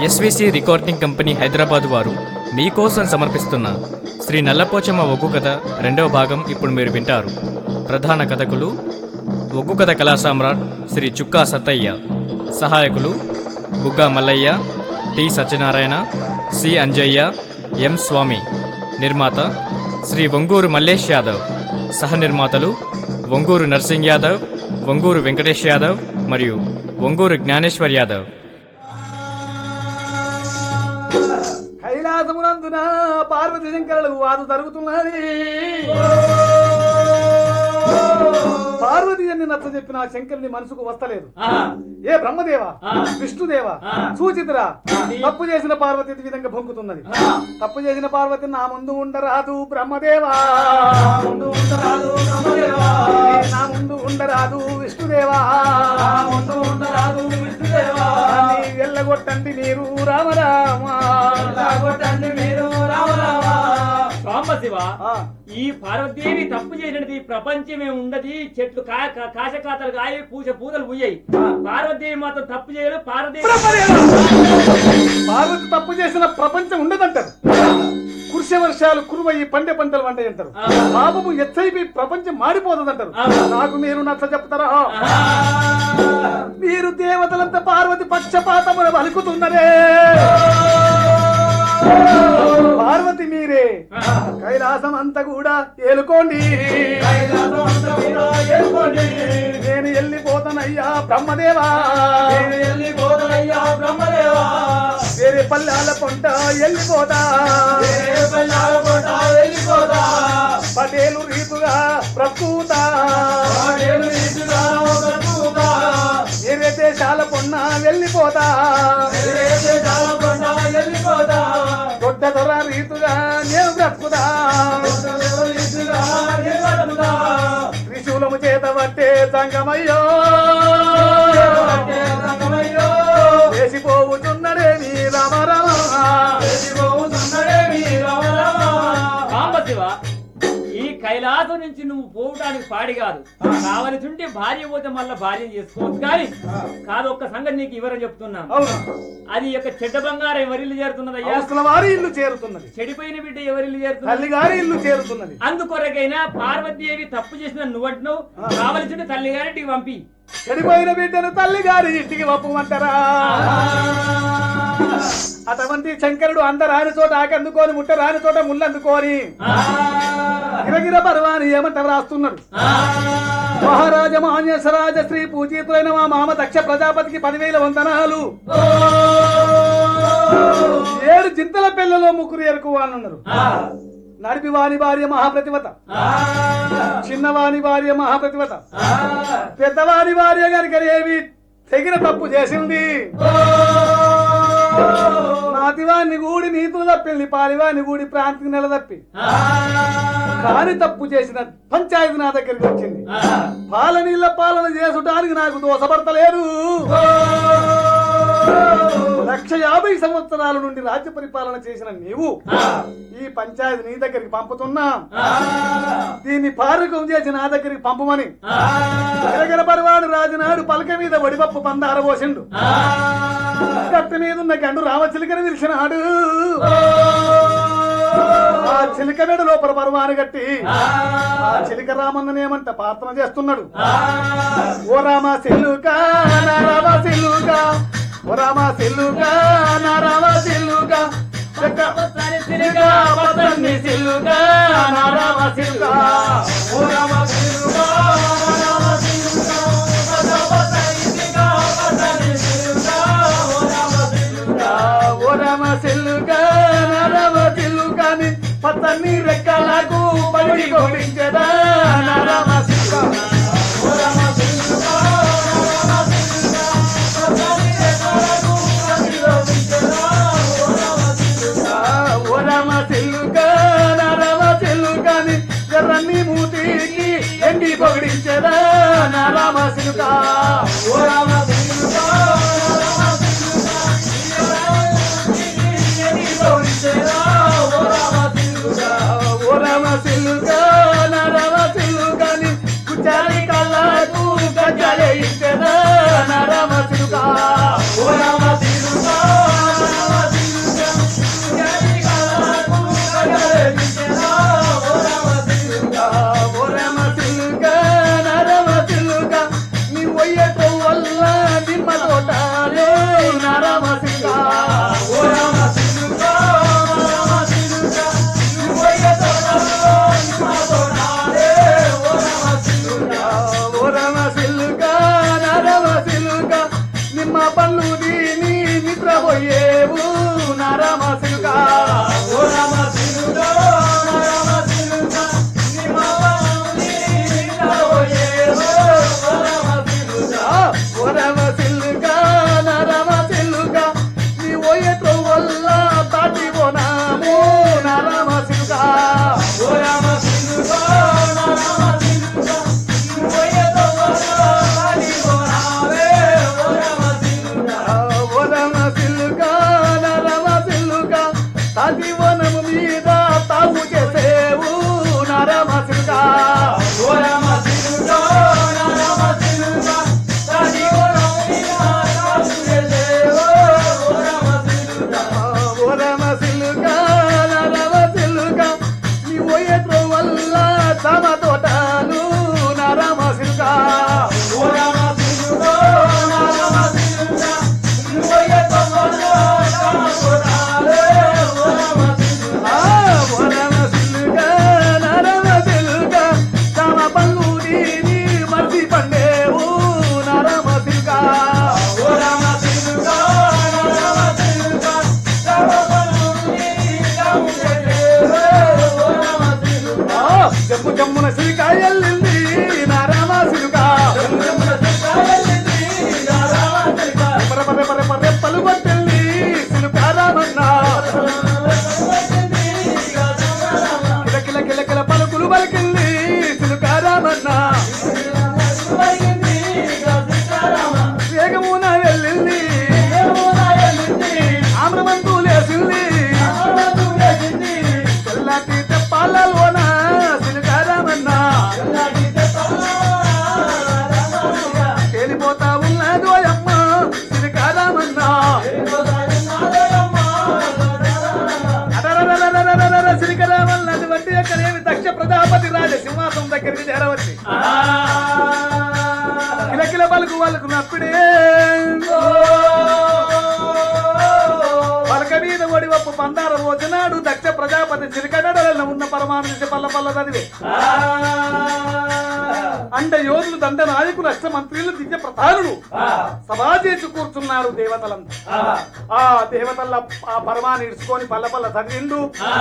SVC recording company Hyderabad వారు మీకోసం సమర్పిస్తున్న శ్రీ నల్లపోచమ్మ ఒగ్గు కథ రెండవ భాగం ఇప్పుడు మీరు వింటారు ప్రధాన కథకులు ఒగ్గు కథ కళా సామ్రాట్ శ్రీ చుక్కా సత్తయ్య సహాయకులు Bugga Mallaiah T Satyanarayana C Anjaiah M Swamy నిర్మాత శ్రీ వంగూరు మల్లేష్ యాదవ్ సహ నిర్మాతలు వంగూరు నర్సింగ్ యాదవ్ వంగూరు వెంకటేష్ యాదవ్ మరియు వంగూరు జ్ఞానేశ్వర్ యాదవ్ కైలాసమునందున పార్వతి శంకరులకు వాదు జరుగుతున్నది పార్వతి అని నచ్చ చెప్పిన శంకరుని మనసుకు వస్తలేదు ఏ బ్రహ్మదేవ విష్ణుదేవ సూచితురా తప్పు చేసిన పార్వతి ఈ విధంగా పొంగుతున్నది తప్పు చేసిన పార్వతి నా ముందు ఉండరాదు బ్రహ్మదేవా ముందు ఉండరాదు బ్రహ్మదేవా నా ముందు ఉండరాదు విష్ణుదేవా ముందు ఉండరాదు విష్ణుదేవా వెళ్ళగొట్టండి మీరు రామరామ వెళ్ళగొట్టండి మీరు రామరామా సాంబశివ ఆ. ఈ పార్వతీదేవి తప్పు చేసినది ప్రపంచమే ఉండదు చెట్లు కా- కా- కాశకాతలు కాయి పూజ పూజలు పూయాయి పార్వతీదేవి మాత్రం తప్పు చేయడు పార్వతీదేవి పార్వతి తప్పు చేసిన ప్రపంచం ఉండదంటారు కురిసే వర్షాలు కురువయి పండే పంటలు వంటాయి అంటారు పాపము ఎచ్చైపి ప్రపంచం మారిపోతుందంటారు నాకు మీరు నచ్చ చెప్తారా మీరు దేవతలంతా పార్వతి పక్షపాతమున పలుకుతున్నరే పార్వతి మీరే కైలాసం అంతా కూడా ఏలుకోండి నేను వెళ్ళిపోతానయ్యా బ్రహ్మదేవా నేను వెళ్ళిపోతానయ్యా బ్రహ్మదేవా వేరే పల్లెల పొంట వెళ్ళిపోతా పటేలు రీతుగా ప్రకూత వేరే దేశాల పొన్న వెళ్ళిపోతా దొడ్డ దొర రీతుగా నేను బ్రతుకుదా త్రిశూలము చేత పట్టే సంగమయ్యో వేసిపోవుచున్నడే మీ రామరామ సాంబశివ ఈ కైలాసం నుంచి నువ్వు పోవటానికి పాడి కాదు కావలసి ఉంటే భార్య పోతే మళ్ళీ భార్య చేసుకోవచ్చు కానీ కాదు ఒక్క సంగతి నీకు వివరం చెప్తున్నాను అవును అది యొక్క చెడ్డ బంగారం ఎవరిల్లు చేరుతున్నదయ్యా అవసల వారి ఇల్లు చేరుతున్నది చెడిపోయిన బిడ్డ ఎవరిల్లు చేరుతున్నది తల్లి గారి ఇల్లు చేరుతున్నది అందుకొరకైనా పార్వతీదేవి తప్పు చేసిన నువ్వంటున్నావు కావలసిన తల్లి గారింటికి పంపి చెడిపోయిన బిడ్డను తల్లి గారి ఇంటికి పంపమంటారా అటువంటి శంకరుడు అందరాని చోట ఆకందుకొని ముట్ట రాని చోట ముళ్ళందుకొని గిరగిర పర్వాని ఏమంట రాస్తున్నాడు మహారాజ మాన్యసరాజ శ్రీ పూజితులైన మా మామ దక్ష ప్రజాపతికి పదివేల వందనాలు ఏడు చింతల పెళ్లలో ముగ్గురు ఎరుకు అని ఉన్నారు నడిపివాని భార్య మహాప్రతివత చిన్నవాని భార్య మహాప్రతివత పెద్దవాని భార్య గారికి ఏమి తెగిన తప్పు చేసింది నాతివాన్ని గూడి నీతులు తప్పింది పాలివాన్ని గూడి ప్రాంతికి నిలదప్పి కాని తప్పు చేసిన పంచాయతీ నా దగ్గరికి వచ్చింది పాల నీళ్ళ పాలన చేసుటానికి నాకు దోసపడతలేదు లక్ష యాభై సంవత్సరాల నుండి రాజ్య పరిపాలన చేసిన నీవు ఈ పంచాయతీ నీ దగ్గరికి పంపుతున్నా దీన్ని పారకం చేసి నా దగ్గరికి పంపమని గిరగిర పరవాడు రాజునాడు పలక మీద వడిపప్పు పందార పోసిండు కత్తి మీద ఉన్న గండు రామచిలికని విరిచినాడు ఆ చిలిక మెడ లోపల పరవాను కట్టి ఆ చిలిక రామన్ననేమంట ప్రార్థన చేస్తున్నాడు ఓ రామ సిల్లుగా నా రామ సిల్లుగా ఓ రామ సిల్లుగా నా రామ సిల్లుగా సిల్లుగా పతన్ని సిల్లుగా నా రామ సిల్లుగా ఓ రామ సిల్లుగా నా రామ సిల్లుగా ఓ రామ సిల్లుగా నా రామ సిల్లుగాని పతన్ని రెక్కలకు పడి కొడించదా నా రామ సిల్లుగా ఓ రామ సిల్లుగా నా రామ సిల్లుగా పతన్ని రెక్కలకు పడి కొడించదా ఓ రామ సిల్లుగా ఓ రామ సిల్లుగా నా రామ సిల్లుగాని ఎర్రని మూతికి ఎండి పొగిడించదా నా రామ సిల్లుగా ఓ రామ సిల్లుగా నా రామ ఓ రామ సిల్లుగా నా రామ సిల్లుగాని కుచారి కళ్ళకు గజాలే ఇచ్చదా నా రామ సిల్లుగా ఓ రామ సిల్లుగా చేరవచ్చు కిలకిల పలుకు వాళ్ళకు నప్పుడే పలక మీద ఒడి వప్పు పందార రోజునాడు దక్ష ప్రజాపతి చిలకడల ఉన్న పరమానుష పల్ల పల్ల చదివే అండ యోధులు దండ నాయకులు అష్ట మంత్రులు దివ్య ప్రధానులు సభా చేసి కూర్చున్నారు దేవతలంతా ఆ దేవతల ఆ పరమాన్ని ఇడుచుకొని పల్ల పల్ల చదివిండు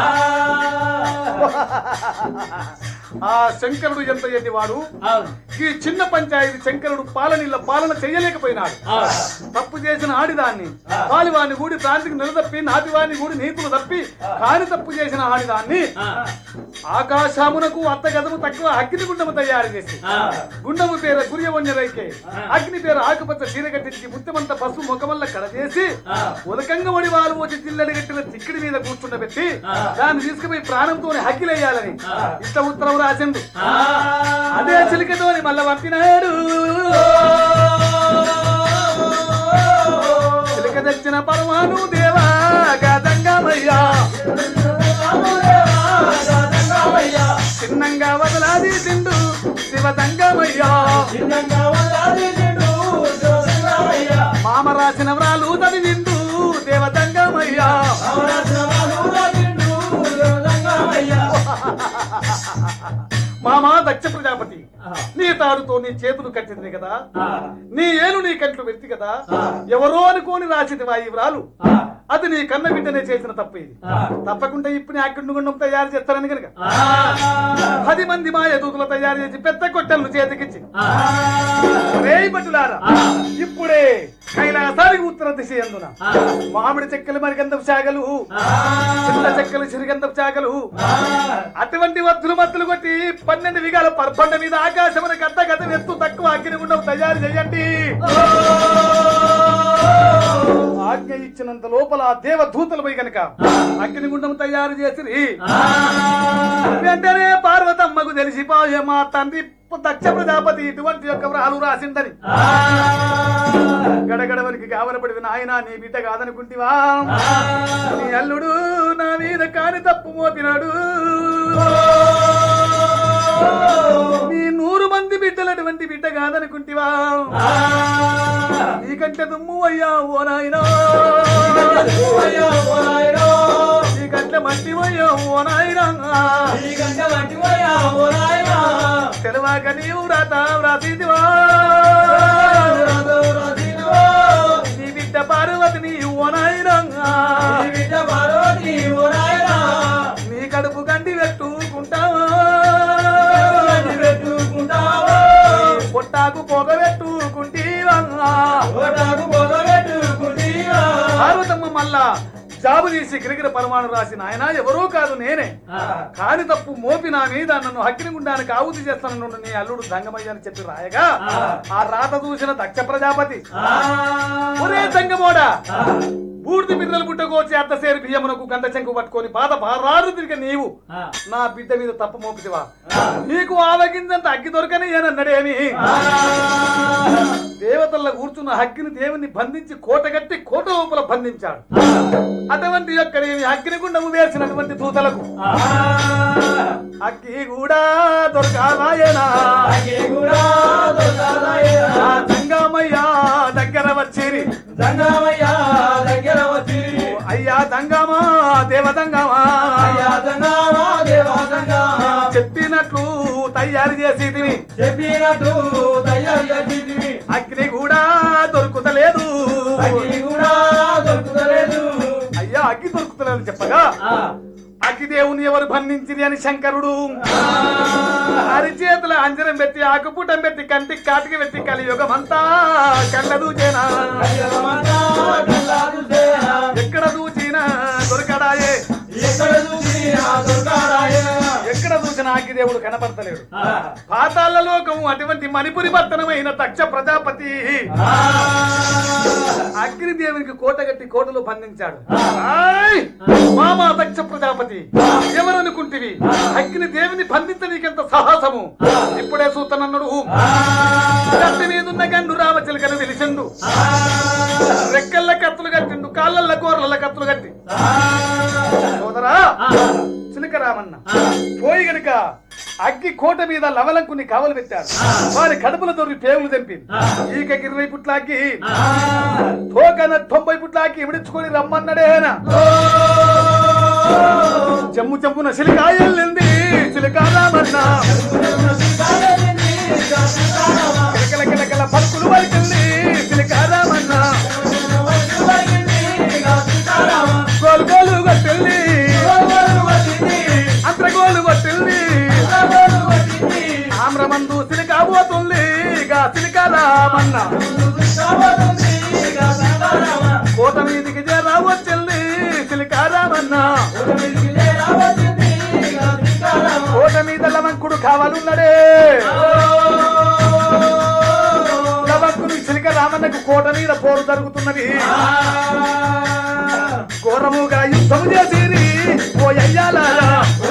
ఆ శంకరుడు ఎంత ఎన్నివాడు ఈ చిన్న పంచాయతీ శంకరుడు పాలనీళ్ళ పాలన చెయ్యలేకపోయినాడు తప్పు చేసిన ఆడిదాన్ని కాలివాణ్ణి గూడి ప్రాంతికి నిలదప్పి నాటివాణ్ణి గూడి నీతులు తప్పి కాని తప్పు చేసిన ఆడిదాన్ని ఆకాశమునకు అత్త గదము తక్కువ అగ్ని గుండము తయారు చేసి గుండము పేరు గురియవన్య రైకే అగ్ని పేరు ఆకుపచ్చ చీర కట్టించి ముత్యమంత పసుపు ముఖమల్ల కడచేసి ఉదకంగా ఒడి వాళ్ళు వచ్చి జిల్లడి గట్టిన తిక్కిడి మీద కూర్చుండబెట్టి దాన్ని తీసుకుపోయి ప్రాణంతో హక్కిలేయాలని ఇష్ట ఉత్తరం రాసిండు అదే చిలికతోని మళ్ళా పంపినాడు చిలిక తెచ్చిన పరమాను దేవా గదంగమయ్యా చిన్నంగా వదలాది తిండు శివదంగమయ్యా మామ రాసిన వ్రాలు చదివిండు దేవదంగమయ్యా మామ దక్ష ప్రజాపతి నీ తాడుతో నీ చేతులు కట్టింది కదా నీ ఏలు నీ కంట్లు పెట్టి కదా ఎవరో అనుకోని రాసిదివా ఈ వ్రాలు అది నీ కన్న బిడ్డనే చేసిన తప్పు ఇది తప్పకుండా ఇప్పుడు అగ్ని గుండం తయారు చేస్తారని కనుక పది మంది మా ఎదుగులు తయారు చేసి పెద్ద కొట్టెలను చేతికిచ్చి రేయి పట్టులారా ఇప్పుడే కైలాసానికి ఉత్తర దిశ ఎందున మామిడి చెక్కలు మరిగంధపు శాఖలు చిన్న చెక్కలు సిరిగంధపు శాఖలు అటువంటి వద్దులు మత్తులు కొట్టి పన్నెండు విగాల పర్బండ మీద ఆకాశమున గద్ద గద్ద ఎత్తు తక్కువ అగ్ని గుండం తయారు చేయండి ఆజ్ఞ ఇచ్చినంత లోపల ఆ దేవదూతలు పోయి కనుక అగ్నిగుండం తయారు చేసి వెంటనే పార్వతమ్మకు తెలిసిపోయే మా తండ్రి దక్ష ప్రజాపతి ఇటువంటి యొక్క వ్రాలు రాసిందని గడగడవనికి కావలపడి నాయన నీ బిడ్డ కాదనుకుంటివా నీ అల్లుడు నా మీద కాని తప్పు మోపినాడు నీ నూరు మంది బిడ్డలటువంటి బిడ్డ కాదనుకుంటివా నీకంటే దుమ్ము అయ్యా ఓ నాయనా నీకంటే మట్టి అయ్యా ఓ నాయనా తెలవాక నీవు వ్రాత వ్రాసిదివా నీ బిడ్డ పార్వతిని ఓ నాయనా నీ కడుపు గండి పెట్టుకుంటావా పొట్టాకు పొగ పెట్టుకుంటీవా పార్వతమ్మ మళ్ళా జాబు తీసి గిరిగిర పరమాణు రాసి నాయన ఎవరో కాదు నేనే కాని తప్పు మోపి నా మీద నన్ను అగ్నిగుండానికి ఆవుతి చేస్తానన్ను నీ అల్లుడు దంగమయ్య అని చెప్పి రాయగా ఆ రాత చూసిన దక్ష ప్రజాపతి ఒరే దంగమోడా పూర్తి బిడ్డలు పుట్టకోచి అత్తసేరు బియ్యమునకు గంట చెంకు పట్టుకొని బాధ బారారు తిరిగి నీవు నా బిడ్డ మీద తప్పు మోపితివా నీకు ఆవగిందంత అగ్గి దొరకని ఏనన్నాడేమి దేవతల్ల కూర్చున్న హక్కిని దేవుని బంధించి కోటగట్టి కోట లోపల బంధించాడు అటువంటి యొక్క నేను అగ్నిగుండము వేసినటువంటి దూతలకు అగ్గి కూడా దొరకాలాయనా ఆ దంగమయ్య దగ్గర వచ్చిరి అయ్యా దంగమా దేవదంగమా చెప్పినట్లు తయారు చేసి చెప్పినట్టు తయారు చేసింది అగ్ని కూడా దొరుకుతలేదు అగ్ని కూడా దొరుకుతలేదు అయ్యా అగ్గి దొరుకుతలేదు చెప్పగా ఆ, అగ్గిదేవుని ఎవరు బంధించిరి అని శంకరుడు అరిచేతుల అంజనం పెట్టి ఆకుపూటం పెట్టి కంటికి కాటికి పెట్టి కలియుగమంతా కళ్ళ దూచేనా కయ్యలమంతా కల్లాలు చేయ. ఎక్కడ దూచినా దొరకడాయే ఎక్కడ చూసినా దొరకాడాయే. ఎక్కడ చూసినా అగ్గిదేవుడు కనపడతలేడు ఆ, పాతాళ లోకము అటువంటి మణిపురి పట్టణమైన దక్ష ప్రజాపతి ఆ, అగ్నిదేవునికి కోట కట్టి కోటలో బంధించాడు ఆయ్! మామా దక్ష ప్రజాపతి ఎవరనుకుంటివి అగ్ని దేవుని బంధించ నీకెంత సాహసము ఇప్పుడే సూతనన్నాడు కత్తి మీదున్న గండు రామచిలకను వెలిసిండు రెక్కల్ల కత్తులు కట్టిండు కాళ్ళల్ల కూరల కత్తులు కట్టి సోదరా చిలక రామన్న పోయి గనుక అగ్గి కోట మీద లవలంకుని కావలు పెట్టారు వారి కడుపుల దొరికి పేగులు తెంపింది ఈకకి ఇరవై పుట్ల అగ్గి తోకన తొంభై పుట్ల అగ్గి ఇమిడించుకొని రమ్మన్నడేనా చెమ్ము చెమ్మున సిలికాయల్లింది సిలికారామన్నా కిలకిల కిలకిల పలుకులు వరికింది సిలికారామన్నా గోలు గోలు కొట్టింది అంతగోలు కొట్టింది ఆమ్రమందు సిలికాబోతుంది ఇక సిలికారామన్న కోట మీదికి చేరా వచ్చింది సిలికారామన్న కోట మీద లవంకుడు కావాలన్నాడే లవంకుడు సిలిక రామన్నకు కోట మీద పోరు జరుగుతున్నది ఘోరముగా యుద్ధము చేసిరి ఓ అయ్యాలారా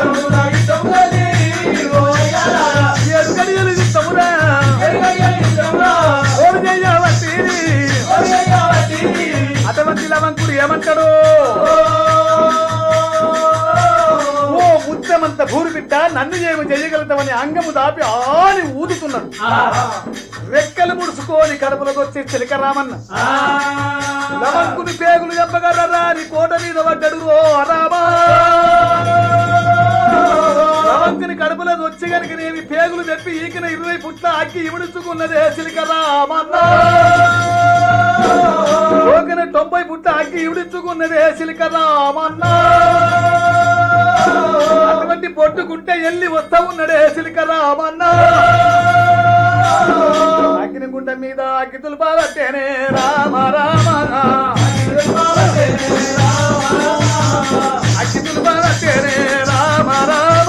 ఏడు గడియలు యుద్ధమురా ఓరు చెయ్యవట్టిరి అటువంటి లవంకుడు ఏమంటాడు ఓ ముద్దమంత భూరి బిడ్డ నన్ను ఏమి చేయగలుగుతామని అంగము దాపి ఆని ఊదుతున్నాడు రెక్కలు ముడుచుకొని కడుపులోకి చిలక రామన్న లవంకుని పేగులు చెప్పగలరా అని కోట మీద పడ్డడు ఓ రామా లవంకుని కడుపులో వచ్చి గనుక నేమి పేగులు తెప్పి ఈకిన ఇరవై పుట్ల అక్కి ఇముడుచుకున్నదే చిలక రామన్న ఓకిన తొంభై పుట్ల అక్కి ఇముడుచుకున్నదే చిలక రామన్న అటువంటి పొట్టుకుంటే ఎల్లి వస్తా ఉన్నడే చిలక రామన్న అగ్నిగుండ మీద అగ్గితులు బాగట్టేనే రామ రామ అగ్గితులు బాగట్టేనే రామ రామ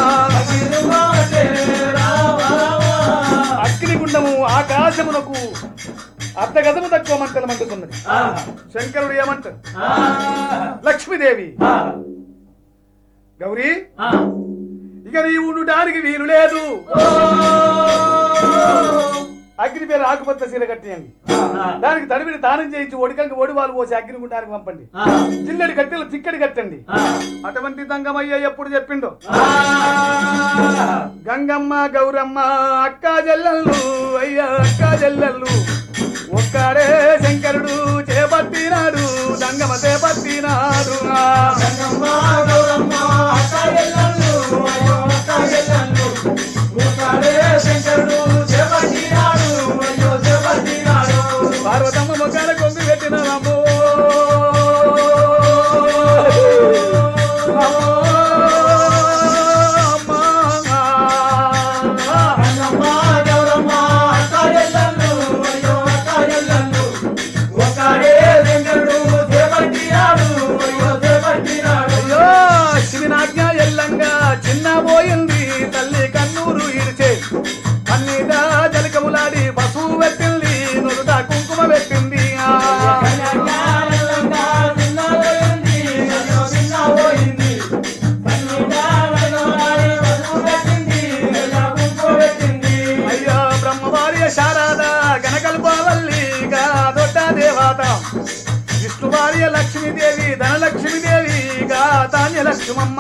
అగ్నిగుండము ఆకాశమునకు అర్ధగతము తక్కువ మంటలు మండుతున్నది శంకరుడు ఏమంటారు లక్ష్మీదేవి గౌరీ ఇక నీవు ఉండడానికి వీలు లేదు అగ్ని పేరు ఆకుపత్త సీర కట్టియండి దానికి తడివిని దానం చేయించి ఒడికంగా ఒడివాలు పోసి అగ్నిగుండానికి పంపండి జిల్లడి కట్టెలు తిక్కడి కట్టండి అటువంటి దంగమయ్య ఎప్పుడు చెప్పిండు గంగమ్మ గౌరమ్మ అక్క జల్లలు అయ్యా అక్క జల్లలు ఒక్కడే శంకరుడు చేపట్టినాడు దంగమ చేపట్టినాడు పార్వతమ్మ మొక్కల కొంగు పెట్టిన అమ్మో అయ్యో శివినాజ్ఞ ఎల్లంగా చిన్న పోయింది తల్లి కన్నూరు ఇడిచే అన్నిట జలకములాడి పశువు పెట్టింది నుదుట కుంకుమ పెట్టింది ఆ. అయ్యో బ్రహ్మవార్య శారద గణకల్పవల్లి గా దొడ్డ దేవత విష్ణు భార్య లక్ష్మీదేవి ధనలక్ష్మీదేవి గా ధాన్య లక్ష్మమ్మ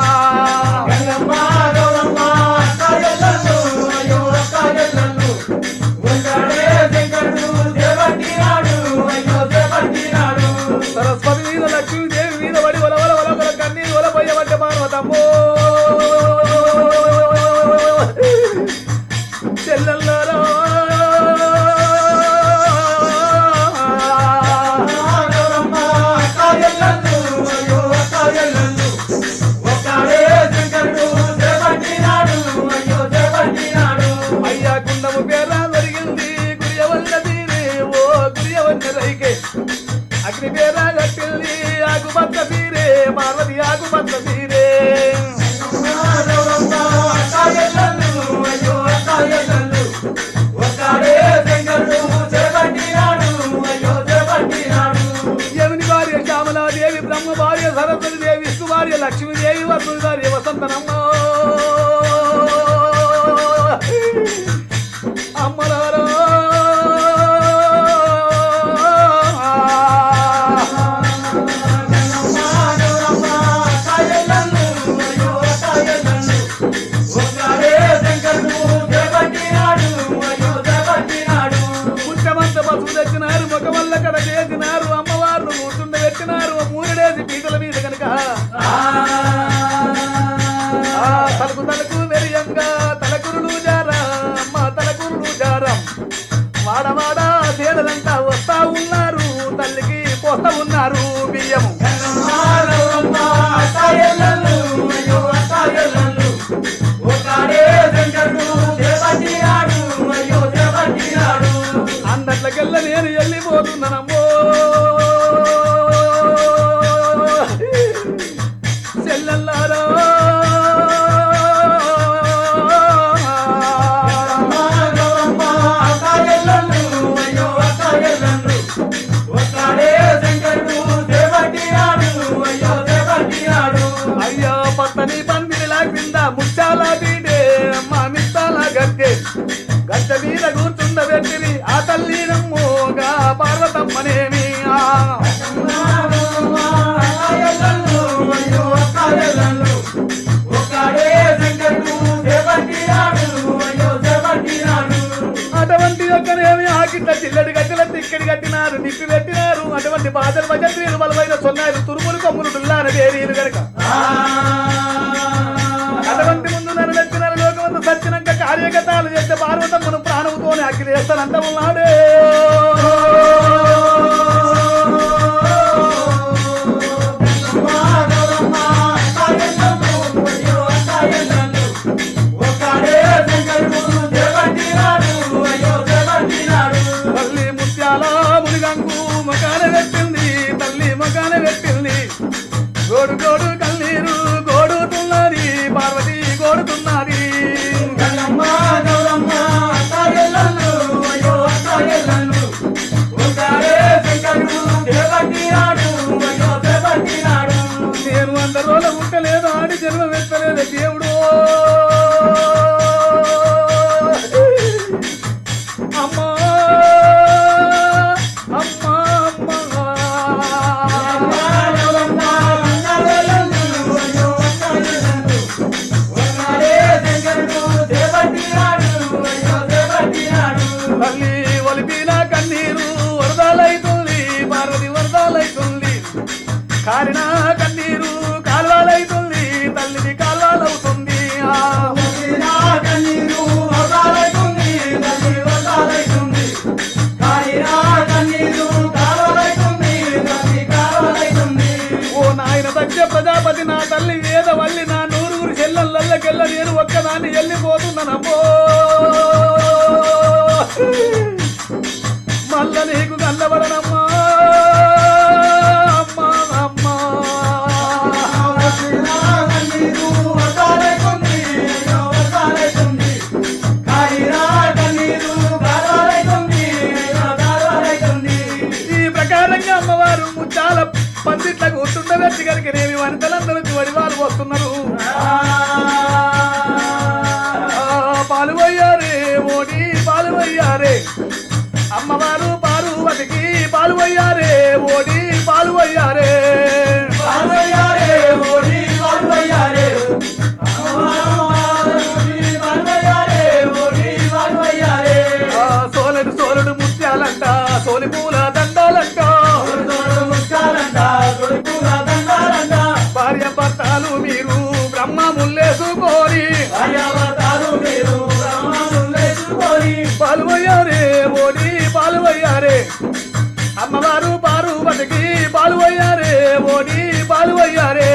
సరస్వతి మీద లక్ష్మీదేవి మీద పడి ఒల ఒల ఒల ఒల కన్నీరు ఒల పోయబడ్డ పార్వతమ్మో చెల్లెల్లారా ఒక్కడే శంకరుడు చేపట్టినాడు పసుపు తెచ్చినారు ముఖం వల్ల కడ చేసినారు అమ్మవారు కూర్చుండబెట్టినారు మూరడేసి పీటల మీద కనుక ఆ తలకు తలకు వెరియంగా తలకురులు జారా అమ్మ తలకురులు జారం వాడవాడ తేడలంతా వస్తా ఉన్నారు తల్లికి పోస్తా ఉన్నారు బియ్యము అందట్లకెళ్ళ నేను వెళ్ళిపోతున్నానమ్మో చెల్లెల్లారా అయ్యో పచ్చని పందిరిలా కింద ముత్యాల బీడే అమ్మ మిత్తాల గద్దె గద్దె మీద కూర్చుండబెట్టిరి ఆ తల్లి నమ్మోగా పార్వతమ్మనేమి ఆ అటువంటి యొక్కనేమి ఆకిట్ల చిల్లడి గట్టెల తిక్కడి కట్టినారు నిప్పి పెట్టినారు అటువంటి బాధలు భజంత్రీలు బలమైన సొన్నాయిలు తురుములు కొమ్ములు డుల్లాన వేరీలు గనక అటువంటి ముందు నన్ను నచ్చిన లోకమందు సచ్చినాక కార్యగతాలు చేస్తే పార్వతమ్మను ప్రాణముతోనే అఖిలి చేస్తానంట ఉన్నాడే తల్లి ముత్యాల మునిగంగు మకాన పెట్టింది తల్లి మకాన పెట్టింది గోడు గోడు కన్నీరు గోడుతున్నది పార్వతి గోడుతున్నది నేను వంద రోజుల ముట్టలేదు ఆడి జన్మ వెత్తలేదు దేవుడు అమ్మా అమ్మా తల్లి ఒలిపిన కన్నీరు వరదాలైతుంది పార్వతి వరదాలైతుంది కారిన కన్నీరు కాల్వాలైతుంది తల్లిది కాల్వాలవుతుంది ఆ ఓ నాయన దక్ష ప్రజాపతి నా తల్లి వేద వల్లి నా నూరుగురు చెల్లెళ్ళకెళ్ళ నేను ఒక్కదాన్ని వెళ్ళిపోతున్నానమ్మో మల్ల నీకు కళ్ళబడనమ్మా అమ్మా అమ్మా ఈ ప్రకారంగా అమ్మవారు ముచ్చాల పందిట్ల కూర్చుండబెట్టి కనుక నేమి వనితలందరూ వడివారు వస్తున్నారు ఆ, పాలు పోయారే ఓడి పాలు పోయారే అమ్మవారు పార్వతికి పాలు పోయారే ఓడి పాలు పోయారే ఆ, సోలడు సోలడు ముత్యాలంట సోలి పూల దండాలంట భార్య భర్తలు మీరు బ్రహ్మ ముల్లేసుకోరి పాలు పోయారే ఓడి పాలు పోయారే అమ్మవారు పార్వతికి పాలు పోయారే ఓడి పాలు పోయారే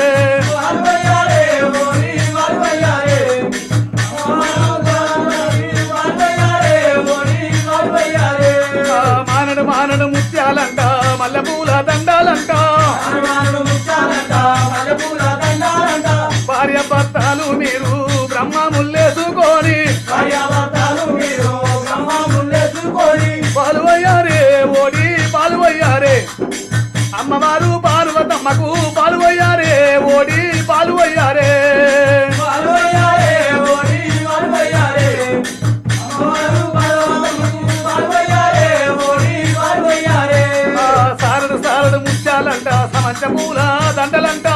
ఆ, మానడు మానడు ముత్యాలంట మల్లెపూల దండాలంట భార్య భర్తలు మీరు బ్రహ్మ ముల్లేసుకోని పాలు పోయారే ఓడి పాలు పోయారే అమ్మవారు పార్వతమ్మకు పాలు పోయారే ఓడి పాలు పోయారే ఆ, సారడు సారడు ముత్యాలంట సమంచ పూల దండలంట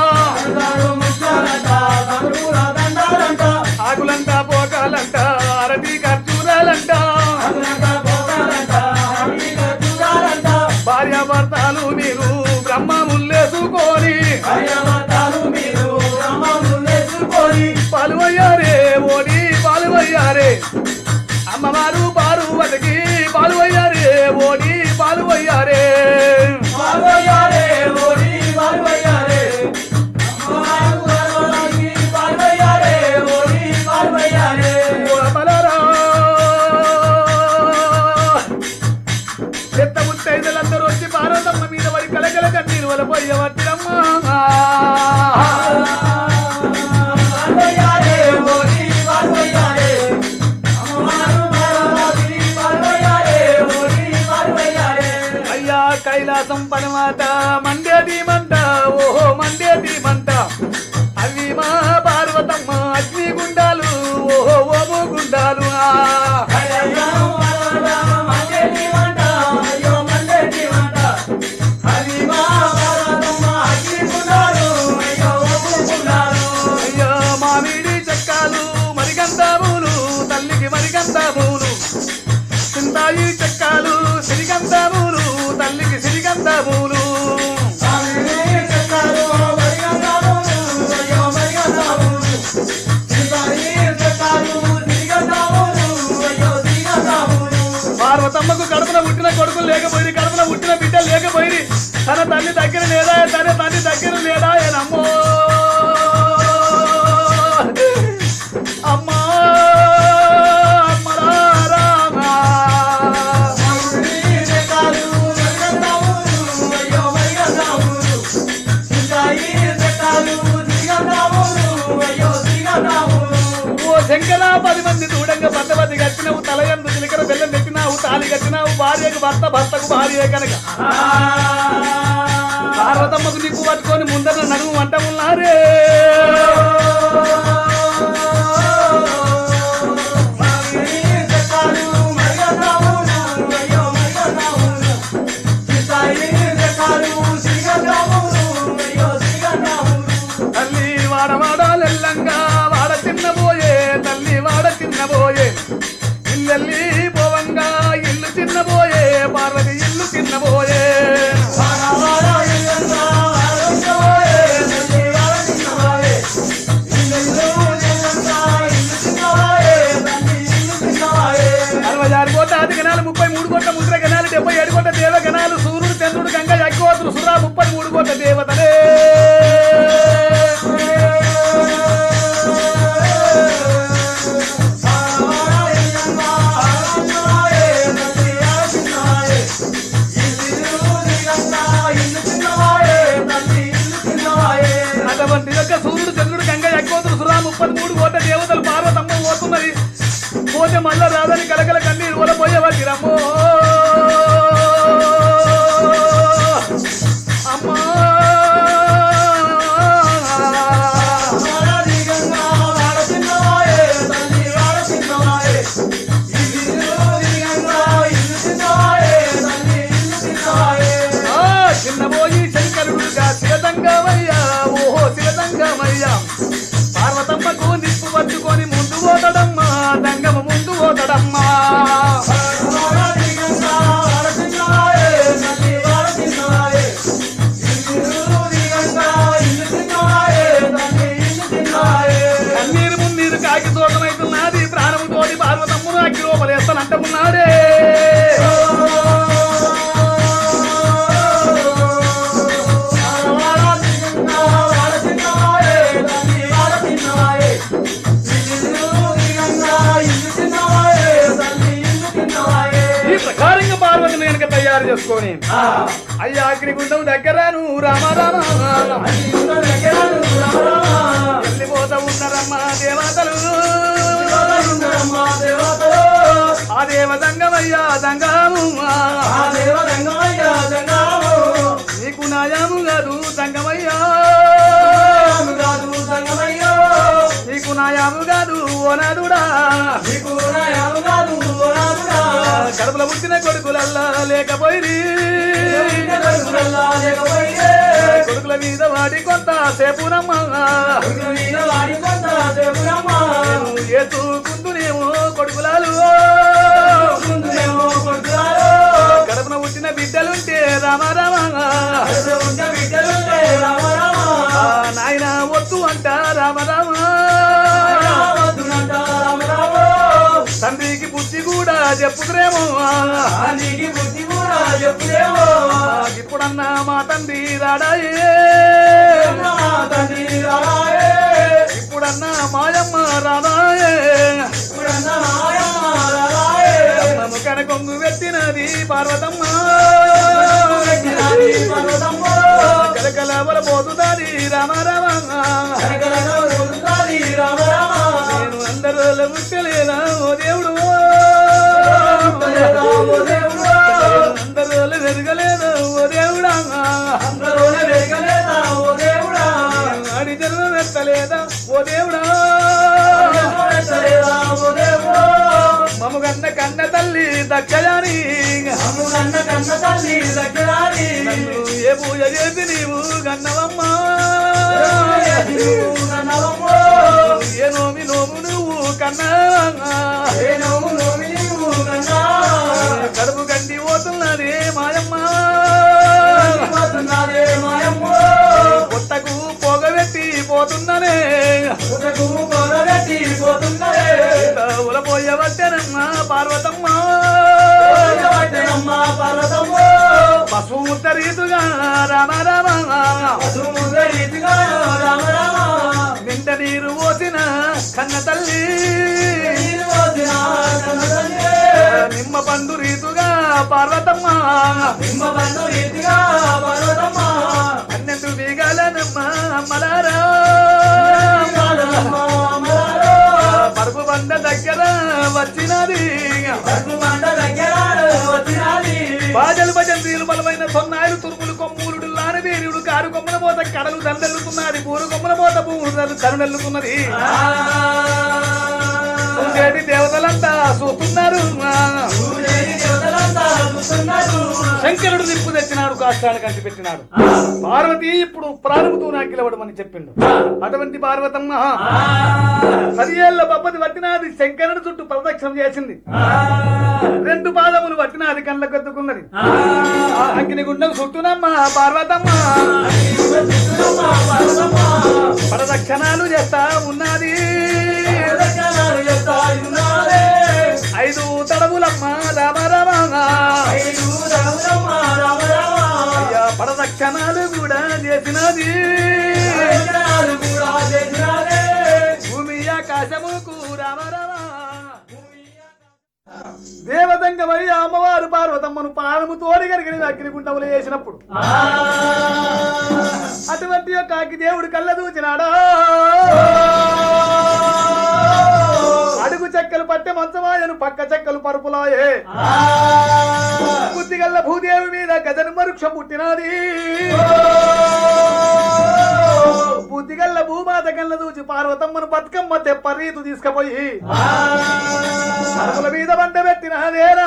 ఆకులంట పోకాలంట అరటి ఖర్జూరాలంట భార్యాభర్తలు మీరు బ్రహ్మముల్లేసుకొని పాలువయ్యారే ఓడి పాలువయ్యారే అమ్మవారు పార్వతికి పాలువయ్యారే ఓడి పాలువయ్యారే బలరా పెద్ద ముత్తైదులందరూ వచ్చి పార్వతమ్మ మీద పడి కలకల కన్నీరు వల పోయవట్టిరమ్మా అయ్యా కైలాసం పనమాట మండేది మంట ఓహో మండేది మంట అవి మా పార్వతమ్మ అగ్ని గుండాలు ఓహో ఓము గుండాలు ఆ. అయ్యో మామిడి చెక్కాలు మరిగంధములు తల్లికి మరిగంధములు చింతాయి చెక్కాలు సిరిగంధములు తల్లికి సిరిగంధములు పార్వతమ్మకు కడుపున పుట్టిన కొడుకులు లేకపోయి కడుపున పుట్టిన బిడ్డ లేకపోయి తన తల్లి దగ్గర లేదా తన తల్లి దగ్గర లేదా నమ్మో అమ్మా అమ్మరా రామా. ఓ శంకర పది మంది దూడంగా పద్దపతి కట్టినవు తలయందు చిలికర బెల్లం పెట్టినావు తాలి కట్టినావు భార్యకు భర్త భర్తకు భార్య కనుక పార్వతమ్మకు నిప్పు పట్టుకొని ముందర నడుము వంట ఉన్నారే తల్లి వాడవాడాలెల్లంగా వాడ చిన్నబోయే తల్లి వాడ చిన్నబోయే ఇల్లెల్లి పోవంగా ఇల్లు చిన్నబోయే పార్వతి ఇల్లు చిన్నబోయే అరవై ఆరు కోట్ల ఆది గణాలు ముప్పై మూడు కోట్ల ముద్ర గణాలు డెబ్బై ఏడు కోట్ల దేవ గణాలు సూర్యుడు చంద్రుడు గంగ అగ్గివతులు సురా ముప్పై మూడు కోట్ల దేవతలే అటువంటి యొక్క సూర్యుడు చంద్రుడు గంగ అగ్గివతులు సురా ముప్పై మూడు కోట్ల దేవతలు పార్వతమ్మ పోతున్నది పోతే మళ్ళా రాదని కలకల కన్నీరు వల పోయేవాటి రమ్మో అమ్మా ఆ, చిన్నబోయి శంకరుడుగా శివదంగమయ్యా ఓహో శివదంగమయ్యా పార్వతమ్మకు నిప్పు పట్టుకొని ముందు పోతడమ్మా దంగమ ముందు పోతడమ్మా కన్నీరు మున్నీరు కాకి దూరమైతున్నది ప్రాణము తోడి పార్వతమ్మను అగ్గి లోపలేస్తానంటున్నాడే ఈ ప్రకారంగా పార్వతిని కనుక తయారు చేసుకొని అయ్యా అగ్నిగుండం దగ్గరను రామ రామ వెళ్ళిపోతా ఉన్నారమ్మా దేవతలు ఆ దేవ దంగమయ్యా దంగము నీకు నాయాము కాదు దంగమయ్యా నీకు నాయాము కాదు ఓనాదుడా కడుపుల పుట్టిన కొడుకులల్లా లేకపోయి కొడుకుల మీద వాడి కొంత సేపునమ్మా ఏసుకుందునేమో కొడుకులాలు కడుపున పుట్టిన బిడ్డలుంటే రామ రామ రామ రామ తండ్రికి బుద్ధి కూడా చెప్పుదురేమో ఇప్పుడన్నా మా తండ్రి రాడాయే ఇప్పుడన్నా మాయమ్మ రాడాయే నన్ను కనకొంగు పెట్టినది పార్వతమ్మ కలకల పోతున్నది రామ రామ నేను అందరూ ముట్టలేదా ఓ దేవుడు అందరూ వెరగలేదా ఓ దేవుడా అడి జన్మ వెత్తలేదా ఓ దేవుడా మమ్మగన్న కన్న తల్లి దక్షయాని నన్ను ఏ పూజ చేసి నీవు గన్నవమ్మా ఏ నోమి నోము నువ్వు కన్నా కడుపు గండి పోతున్నది మాయమ్మ కొత్తకు పొగబెట్టి పోతున్ననే ఉలపోయ వచ్చనమ్మ పార్వతమ్మ పశువు రీతుగా రామ రామ నిండ నీరు పోసిన కన్న తల్లి నిమ్మ పండు రీతుగా పార్వతమ్మ అన్నెందు బీగాలనమ్మ అమ్మలారా పరుపు బండ దగ్గర వచ్చినది బాజలు భజంత్రీలు బలమైన సొన్నాయిలు తురుములు కొమ్ములుడు లాని వీరుడు కారు కొమ్మల పోత కడలు దండెల్లుతున్నది పూరు కొమ్మల పోత భూములు కరుణెల్లుతున్నది చూసేటి దేవతలంతా చూస్తున్నారు శంకరుడు నిప్పు తెచ్చినాడు కాష్టాన్ని కంటి పెట్టినాడు పార్వతి ఇప్పుడు ప్రారంభతో నాకిలవడమని చెప్పిండు అటువంటి పార్వతమ్మ పదియేళ్ల బొబ్బది పట్టినాది శంకరుడు చుట్టూ ప్రదక్షిణం చేసింది రెండు పాదములు పట్టినాది కళ్ళ కత్తుకున్నది అగ్నిగుండం చుట్టూనమ్మ పార్వతమ్మ ప్రదక్షిణాలు చేస్తా ఉన్నది ఐదు తడవులమ్మ రామ రామ అయ్యా ప్రదక్షిణాలు కూడా చేసినది భూమి ఆకాశముకు రామ రామ దేవతంగమై అమ్మవారు పార్వతమ్మను పానము తోడి కరిగిన అగ్నిగుండములు వేసినప్పుడు అటువంటి యొక్క అగ్గి దేవుడు కళ్ళ దూచినాడా అడుగు చెక్కలు పట్టె మంచమాయను పక్క చెక్కలు పరుపులాయే బుద్ధిగల్ల భూదేవి మీద గజను మరుక్షం పుట్టినది బుద్ధిగల్ల భూమాత కళ్ళ దూచి పార్వతమ్మను బతుకమ్మ తెప్ప రీతు తీసుకుపోయి పరుపుల మీద వంట పెట్టినదేనా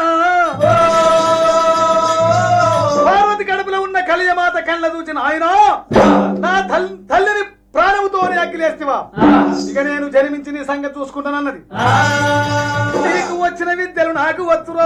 పార్వతి కడుపులో ఉన్న కలియమాత కళ్ళ దూచిన ఆయన నా తల్- తల్లిని ప్రాణముతోనే అగ్గిలేస్తివా ఇక నేను జన్మించి నీ సంగతి చూసుకుంటానన్నది నీకు వచ్చిన విద్యలు నాకు వచ్చురో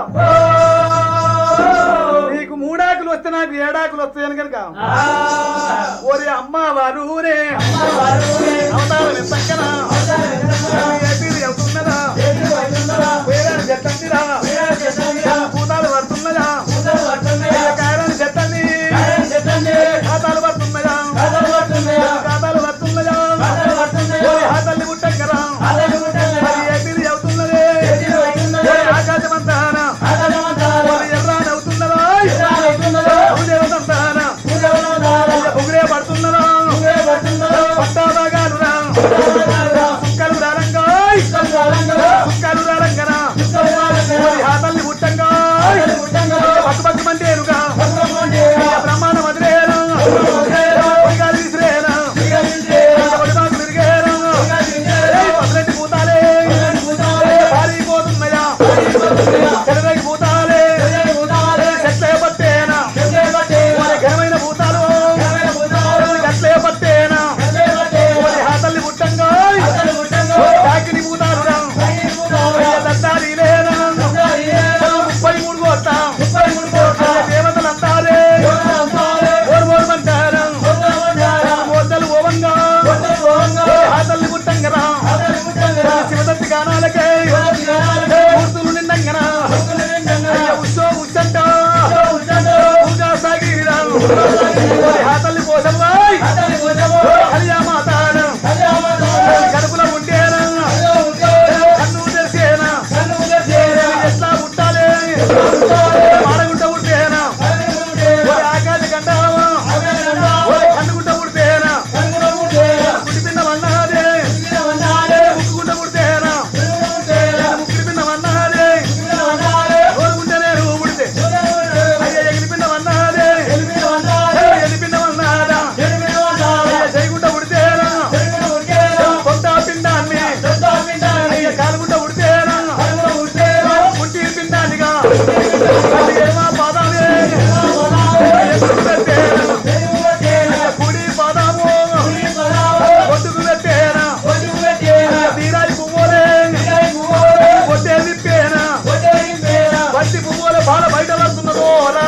నీకు మూడాకులు వస్తే నాకు ఏడాకులు వస్తాయని కనుక ఓరి అమ్మవారు అవతారం ఎంతక్కనా ఏపీలు అవుతున్నదా వేరే చెట్టండిరా పూతాలు పడుతున్నదా కాయలని చెట్టండి ఖాతాలు పడుతున్నాయా ఖాతాలు పడుతున్నాయా ఓరి హాతల్ని ముట్టక్కరా మరి ఏపీలు అవుతున్నదే ఓరి ఆకాశమంతానా ఓరి ఎర్రాని అవుతున్నదా భూదేవతంతానా బుగురే పడుతున్నదా పట్టాబాగాలురా సుక్కలు రారంగాయ్ సుక్కలు రారంగరా ఓరి హాతల్ని ముట్టంగా ఓరి హాతల్లి పోసమ్మాయ్ కలియా మాతాను కడుపులో ఉండేనా కన్ను తెరిసేనా ఎట్లా పుట్టాలి మాడగుంట పుట్టేనా ఓరి ఆకాశ గండావా ఓరి కన్నుగుంట పుడితేనా పుట్టి పిన్న వన్నాదే ముక్కుగుంట పుడితేనా ముక్కిడి పిన్న వన్నాదే ఓరుగుంటే నేను పుడితే అయ్య ఎగిరి పిన్న వన్నాదే ఎగిరి పిన్న వన్నాదా అయ్య చేయగుంట పుడితేనా కొంత పిండాన్ని అయ్య కాలుగుంట పుడితేనా పుట్టి పిండానిగా అది ఏమా పాదాలే ఎత్తుకు పెట్టేనా కుడి పాదాము ఒడ్డుకు పెట్టేనా తీరాయి పువ్వులే కొట్టే విప్పేనా బట్టి పువ్వుల బాల బయట పడుతున్నదో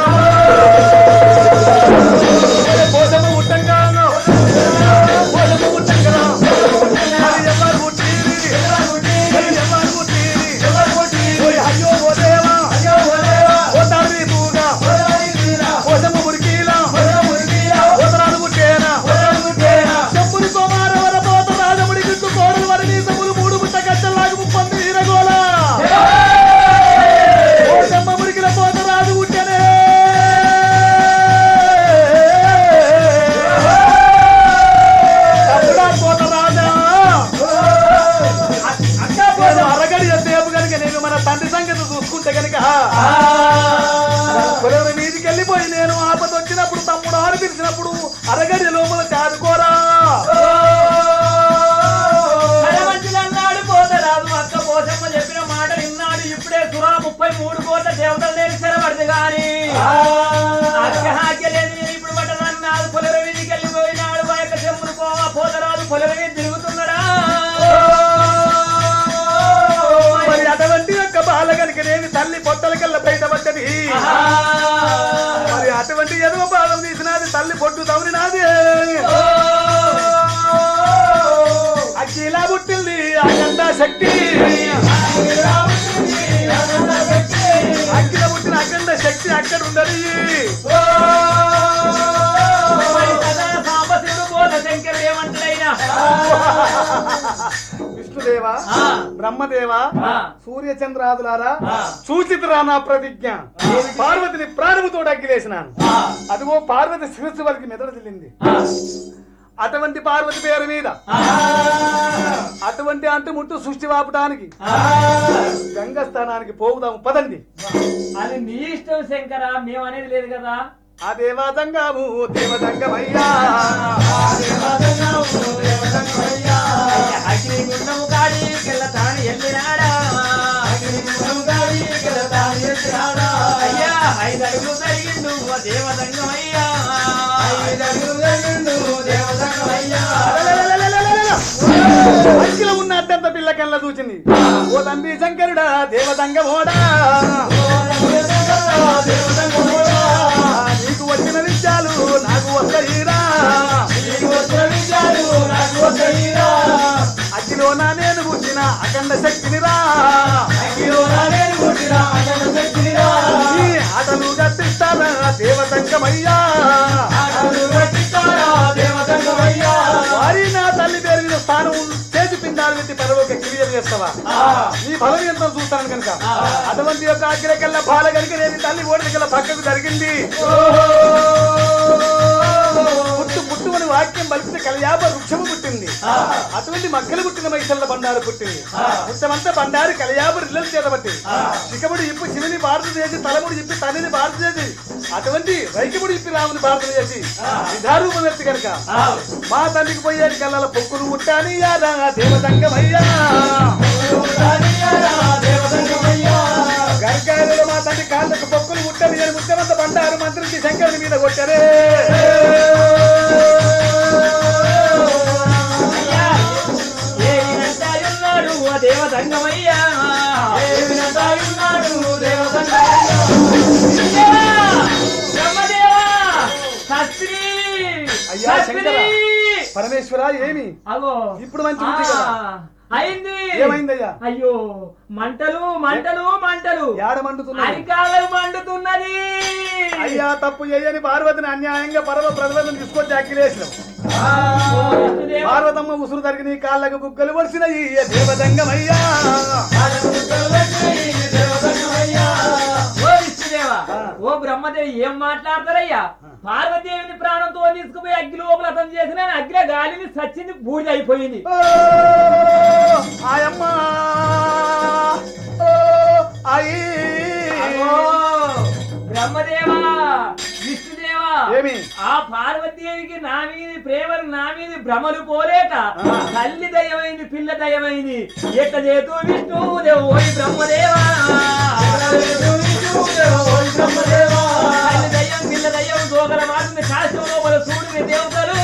కోసము ఉట్టంగా కోసము ఉట్టంగా అది ఎవరు పుట్టిరి అది ఎవరు పుట్టిరి ఓయ్ అయ్యో ఓ దేవా ఓ తండ్రి పూగా కోసము మురికీలా ఓతరాలు పుట్టేనా చెప్పులు కుమార వర పోత రాజముడి గిట్టు కోడలు వరి నీసములు మూడు ముట్ట గట్టలాగు ముప్పంది ఇరగోలా ఓటమ్మ మురికిన పోత రాజు పుట్టెనే తప్పుడా పోత రాజా నేను అరగడి సేపు కనుక నేను మన తండ్రి సంగతి చూసుకుంటే కనుక పొలం మీదికి వెళ్ళిపోయి నేను ఆపద వచ్చినప్పుడు తమ్ముడు ఆరు పిలిచినప్పుడు అరగడి లోపల చాదుకోరా అన్నాడు పోతరాదు అక్క పోసమ్మ చెప్పిన మాట విన్నాడు ఇప్పుడే సురా ముప్పై మూడు కోట్ల దేవతలు తెలిసిన పడింది గాని అక్క హాక్యలేదు నేను ఇప్పుడు పట్టనన్నాడు పొలర వీధికి వెళ్ళిపోయినాడు మా యొక్క చెమ్మును పోవా పోతరాదు పొలర వీధి తిరుగుతున్నాడా మరి అటువంటి యొక్క బాల కనుక నేను తల్లి పొట్టల కల్లా బయటపడ్డది మరి అటువంటి ఎదవ బాధం తీసినది తల్లి పొట్టు తవరినాది అఖిల పుట్టింది అఖండ శక్తి అఖిల పుట్టిన అఖండ శక్తి అక్కడ ఉండదు మరి సదా సాంబశివుడు పోత శంకరుడు ఏమంటాడైనా విష్ణుదేవా ఆ. బ్రహ్మదేవా ఆ. సూర్యచంద్రాదులారా ఆ. సూచితురా నా ప్రతిజ్ఞ పార్వతిని ప్రాణముతో అగ్గిలేసినాను అదిగో పార్వతి శిరస్సు వరకు మెదడు చెల్లింది అటువంటి పార్వతి పేరు మీద అటువంటి అంటుముట్టు సృష్టి వాపడానికి గంగ స్థానానికి పోవుదాము పదండి అది నీ ఇష్టం శంకర మేము అనేది లేదు కదా ఆ దేవాదంగాము దేవదంగమయ్యా అగ్ని గుండము కాడి కిల్ల తాని ఎల్లినాడా అయ్యా ఐదు అడుగులు జరిగిండు ఓ దేవదంగమయ్యా అఖిల ఉన్న అత్యంత పిల్ల కళ్ళ చూచింది ఓ తండ్రి శంకరుడా దేవదంగమోడా నీకు వచ్చిన విద్యాలు నాకు వస్తాయిరా అగ్గిలో నా నేను పుట్టిన అఖండ శక్తినిరా ఈ ఆటలు కట్టిస్తారా దేవతంగమయ్యా వారి నా తల్లి పేరు మీద స్థానం చేసి పిండాలు పెట్టి పదవికి క్లియర్ చేస్తావా నీ బలం ఎంత చూస్తాను కనుక అటువంటి యొక్క అగ్రకల్లా బాల కనుక నేను తల్లి ఓడికల్లా పక్కకు జరిగింది పుట్టు పుట్టు అని వాక్యం బలిపితే కళ్యాప వృక్షము పుట్టింది అటువంటి మక్కలు పుట్టిన మైసల్ల బండారు పుట్టింది పుట్టమంతా బండారు కళ్యాప రిల్లలు చేతబట్టి శిఖముడు ఇప్పు శివుని భారత చేసి తలముడు ఇప్పి తల్లిని భారత చేసి అటువంటి రైకముడు ఇప్పి రాముని భారత చేసి విధారూపం ఎత్తి కనుక మా తండ్రికి పోయేది కళ్ళ పొక్కులు పుట్టాని యాదా దేవతంగమయ్యా గర్గాయలలో మా తండ్రి కాళ్ళకు పొక్కులు ముట్టని అని ముట్టమంత బండారు మంత్రికి శంకరుని మీద కొట్టరే అయ్యా ఏమినంటాయున్నాడు ఓ దేవదంగమయ్యా బ్రహ్మదేవా శాస్త్రి అయ్యా, శాస్త్రి! శంకర. పరమేశ్వర ఏమి అగో ఇప్పుడు మంచి ఉంది కదా. అయింది ఏమైందయ్యా అయ్యో మంటలు మంటలు మంటలు యాడ మండుతున్నది అరికాళ్ళు మండుతున్నది అయ్యా తప్పు చేయని పార్వతిని అన్యాయంగా పరమ ప్రతిబంధం తీసుకొచ్చి అక్కిలేసినాం ఓ విష్ణుదేవా. పార్వతమ్మ ఉసురు తరిగి నీ కాళ్ళకు బుగ్గలు వడిసినయి దేవదంగమయ్యా ఓ విష్ణుదేవా ఓ బ్రహ్మదేవి ఏం మాట్లాడతారయ్యా పార్వదేవిని ప్రాణంతో తీసుకుపోయి అగ్గి లోపల అతను చేసిన అగ్ని గాలిని సచ్చింది బూడిద అయిపోయింది ఓ, ఆయమ్మ ఓ, అయి అగో, బ్రహ్మదేవా విష్ణుదేవా ఏమి? ఆ పార్వతీదేవికి నా మీది ప్రేమలు నా మీది భ్రమలు పోలేక తల్లి దయమైంది పిల్ల దయమైంది ఎట్ట చేతు విష్ణుదేవ ఓయ్ బ్రహ్మదేవా తల్లి దయ్యం పిల్ల దయ్యం దోగల మాటుంది కాశం లోపల సూర్యుని దేవతలు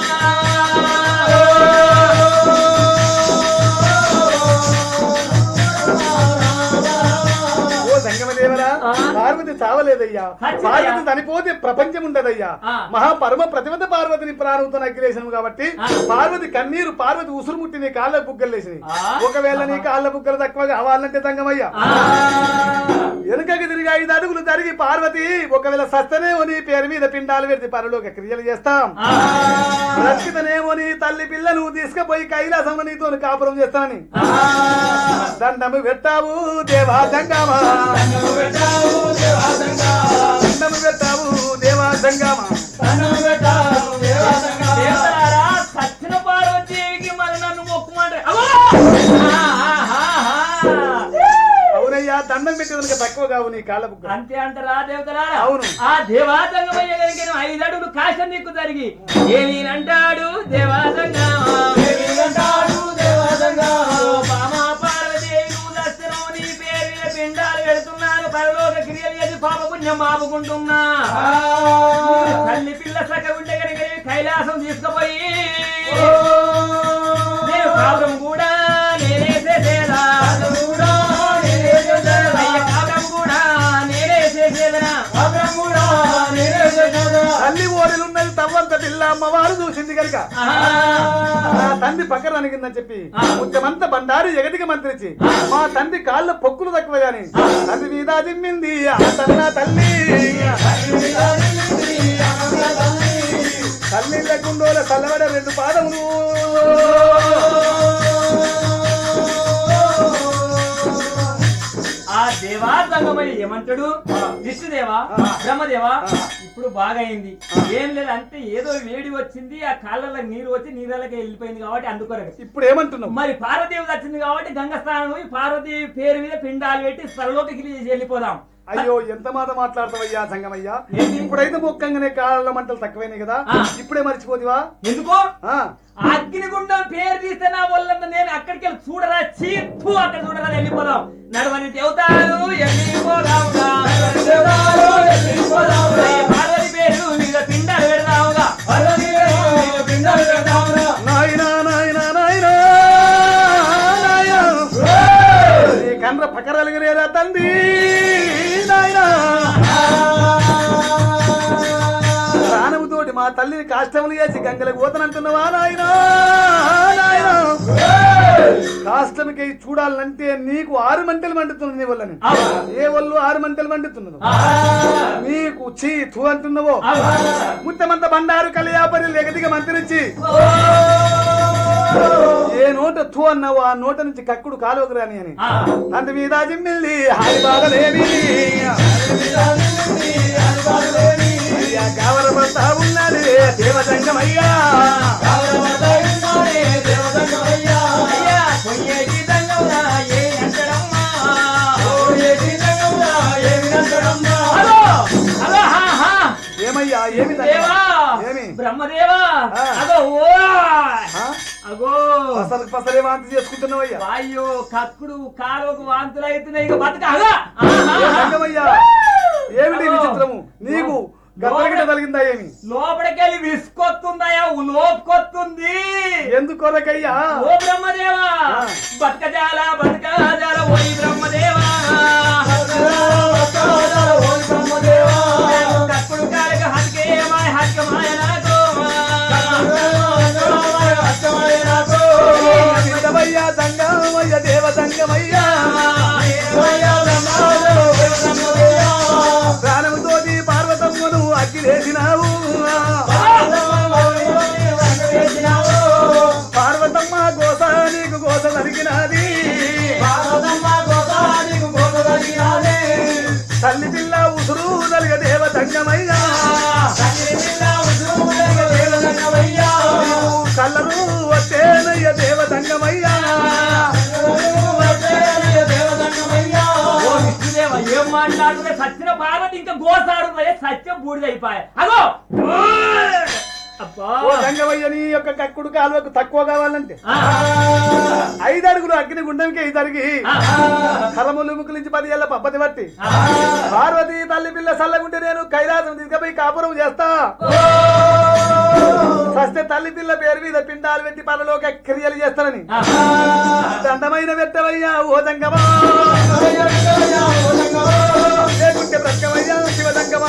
ఓ సంగమదేవరా ఆ. పార్వతి చావలేదయ్యా చచ్చిందయ్యా. పార్వతి చనిపోతే ప్రపంచం ఉండదయ్యా ఆ. మహాపరమ ప్రతిమత పార్వతిని ప్రాణంతో అగ్గిలేసినాం కాబట్టి ఆ. పార్వతి కన్నీరు పార్వతి ఉసురు ముట్టి నీ కాళ్ళ బుగ్గలు లేసినాయి ఆ. ఒకవేళ నీ కాళ్ళ బుగ్గలు తక్కువ కావాలంటే సంగమయ్యా ఆ. వెనుకకి తిరిగి ఐదు అడుగులు జరిగి పార్వతి ఒకవేళ సస్తనేమో నీ పేరు మీద పిండాలు పెడితే పరలోక క్రియలు చేస్తాం ఆ. రక్షితనేమో నీ తల్లి పిల్లను తీసుకుపోయి కైలాసం నీతో కాపురం చేస్తానని ఆ. దండము పెట్టావు దేవా సంగమా దండము పెట్టావు దేవా సంగమా దేవరారా, సచ్చిన పార్వతీదేవికి మరి నన్ను మొక్కుమంటే అవ్వా! అవునయ్యా దండం పెట్టి కనుక తక్కువ కావు నీ కాళ్ళ బుగ్గ అంతే అంటారా దేవతలారా అవును. ఆ దేవాసంగమయ్య గలిగిన ఐదు అడుగులు కాశం నీకు జరిగి ఏమి అంటాడు దేవాసంగా బామా పార్వతీదేవి నువ్వు దర్శనం నీ పేరు మీద పిండాలు పెడుతున్నారు పరలోక క్రియలు చేసి పాప పుణ్యం బాపుకుంటున్నా తల్లి పిల్ల సగ ఉంటే కనుక నీ కైలాసం తీసుకుపోయి నేను కాపురం కూడా నేనే చేసేదా అయ్య కాపురం కూడా నేనే చేసేదా తల్లి ఓడిలున్నది తవ్వంత పిల్ల అమ్మవారు చూసింది కనుక నా తండ్రి పక్కన అనిగిందని చెప్పి ముఖ్యమంత బండారు ఎగటికి మంత్రిచి మా తండ్రి కాళ్ళ పొక్కులు తక్కువ గాని తండ్రి మీద దిమ్మింది ఆ తన్న తల్లి తల్లి లేకుండోల చల్లబడ రెండు పాదములు ఆ దేవా సంగమని ఏమంటాడు విష్ణుదేవా బ్రహ్మదేవా ఇప్పుడు బాగైంది ఏం లేదు అంటే ఏదో వేడి వచ్చింది ఆ కాళ్ళలో నీరు వచ్చి నీళ్ళకి వెళ్ళిపోయింది కాబట్టి అందుకొరకు ఇప్పుడు ఏమంటున్నావు మరి పార్వతీదేవి వచ్చింది కాబట్టి గంగ స్నానం పోయి పార్వతీదేవి పేరు మీద పిండాలు పెట్టి స్వరలోకి చేసి వెళ్ళిపోదాం అయ్యో ఎంత మాట మాట్లాడతావయ్యా సంగమయ్యా ఏంటి? ఇప్పుడైతే మొక్కంగానే కాళ్ళ మంటలు తక్కువైనాయి కదా ఆ. ఇప్పుడే మర్చిపోతివా ఎందుకో ఆ అగ్నిగుండం పేరు తీస్తే నా వల్లంత నేను అక్కడికి వెళ్ళి చూడరా చీత్తు అక్కడ చూడరా వెళ్ళిపోదాం నడవని దేవతాలు వెళ్ళిపోదాముగా అయ్య పార్వతి పేరు మీద పిండాలు పెడదాముగా నాయనా నాయనా నాయనా నాయనా నీ కండ్ర పకరలిగిరేదా తండ్రి నాయనా ప్రాణముతోటి మా తల్లిని కాష్టములు చేసి గంగలకు పోతనంటున్నావా నాయనా నాయనా కాష్టమికి చూడాలంటే నీకు ఆరు మంటలు మండుతున్నది నీ వల్లని ఏ వాళ్ళు ఆరు మంటలు మండుతున్నది నీకు చీ తూ అంటున్నావో ముత్తమంత బండారు కలియాపరి లెగదిగా మంత్రించి ఏ నోట తూ అన్నావో ఆ నోట నుంచి కక్కుడు కాలువకు రాని అని అంత మీద జిమ్మిల్లి హాయి బాగలేవి అయ్యా కావలమంతా ఉన్నది దేవసంగమయ్యా అయ్యా పొయ్యేటి దంగమురా ఏ అంటడమ్మా హలో హలో హా హా ఏమయ్యా ఏమి దేవా ఏమి బ్రహ్మదేవా ఆ. అగో ఓ ఆ? అగో పసలు పసలే వాంతి చేసుకుంటున్నావయ్యా వాయో కక్కుడు కాలువకు వాంతులు అవుతున్నాయి ఇక బతక అగా ఏ సంగమయ్యా ఏమిటి విచిత్రము నీకు గద్దగిట కలిగిందా ఏమి లోపలికెళ్ళి విసుకొస్తుందయా లోపుకొస్తుంది ఎందుకొరకయ్యా ఓ బ్రహ్మదేవా ఆ. బతకజాల బతకజాల ఓయి బ్రహ్మదేవా కక్కుడు కాలక హత్కే మాయ హత్క మాయ నాకు విందవయ్యా సంగా వేసినావు పార్వతమ్మ గోస నీకు గోస జరిగినది తల్లి పిల్ల ఉసురు నలుగ దేవ తంగమయ్యా కళ్ళరు వచ్చేనయ్య దేవ తంగమయ్యా ఓ విష్ణుదేవ ఏం మాట్లాడుతున్నా సత్యన పార్వతి ఇంకా గోసాడు సత్యం బూడిదైపోయా అగో అబ్బా ఓ తంగమయ్య నీ యొక్క కక్కుడు కాలువకు తక్కువ కావాలంటే ఆ, ఐదు అడుగులు అగ్ని గుండంకి ఐదరిగి ఆ, కలములు ముక్కులించి పది ఏళ్ళ పబ్బతి బట్టి ఆ. పార్వతి తల్లి పిల్ల సల్లగుంటే నేను కైలాసం తీసుకుపోయి కాపురం చేస్తా సస్తే తల్లి పిల్ల పేరు మీద పిండాలు పెట్టి పనులోకి క్రియలు చేస్తానని ఆ. దండమైన పెట్టవయ్యా ఓ దంగమా లేకుంటే బ్రతకవయ్యా శివదంగమా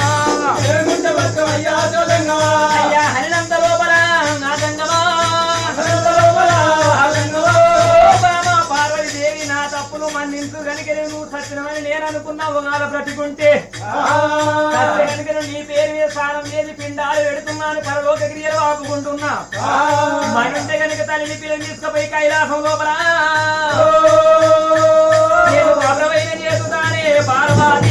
అయ్యా హరినంద లోపల నా గంగమా బామ పార్వతీదేవి నా తప్పులు మన్నించు గనుక నువ్వు సత్యమని నేను అనుకున్నా ఒకవేళ బ్రతికుంటే సత్య గనుక నీ పేరు మీద స్నానం చేసి పిండాలు పెడుతున్నాను పరలోక క్రియలు ఆపుకుంటున్నా మనుంటే గనుక తల్లిని పిల్లని తీసుకుపోయి కైలాసం లోపల నేను అగ్రమైన చేస్తున్నానే పార్వతి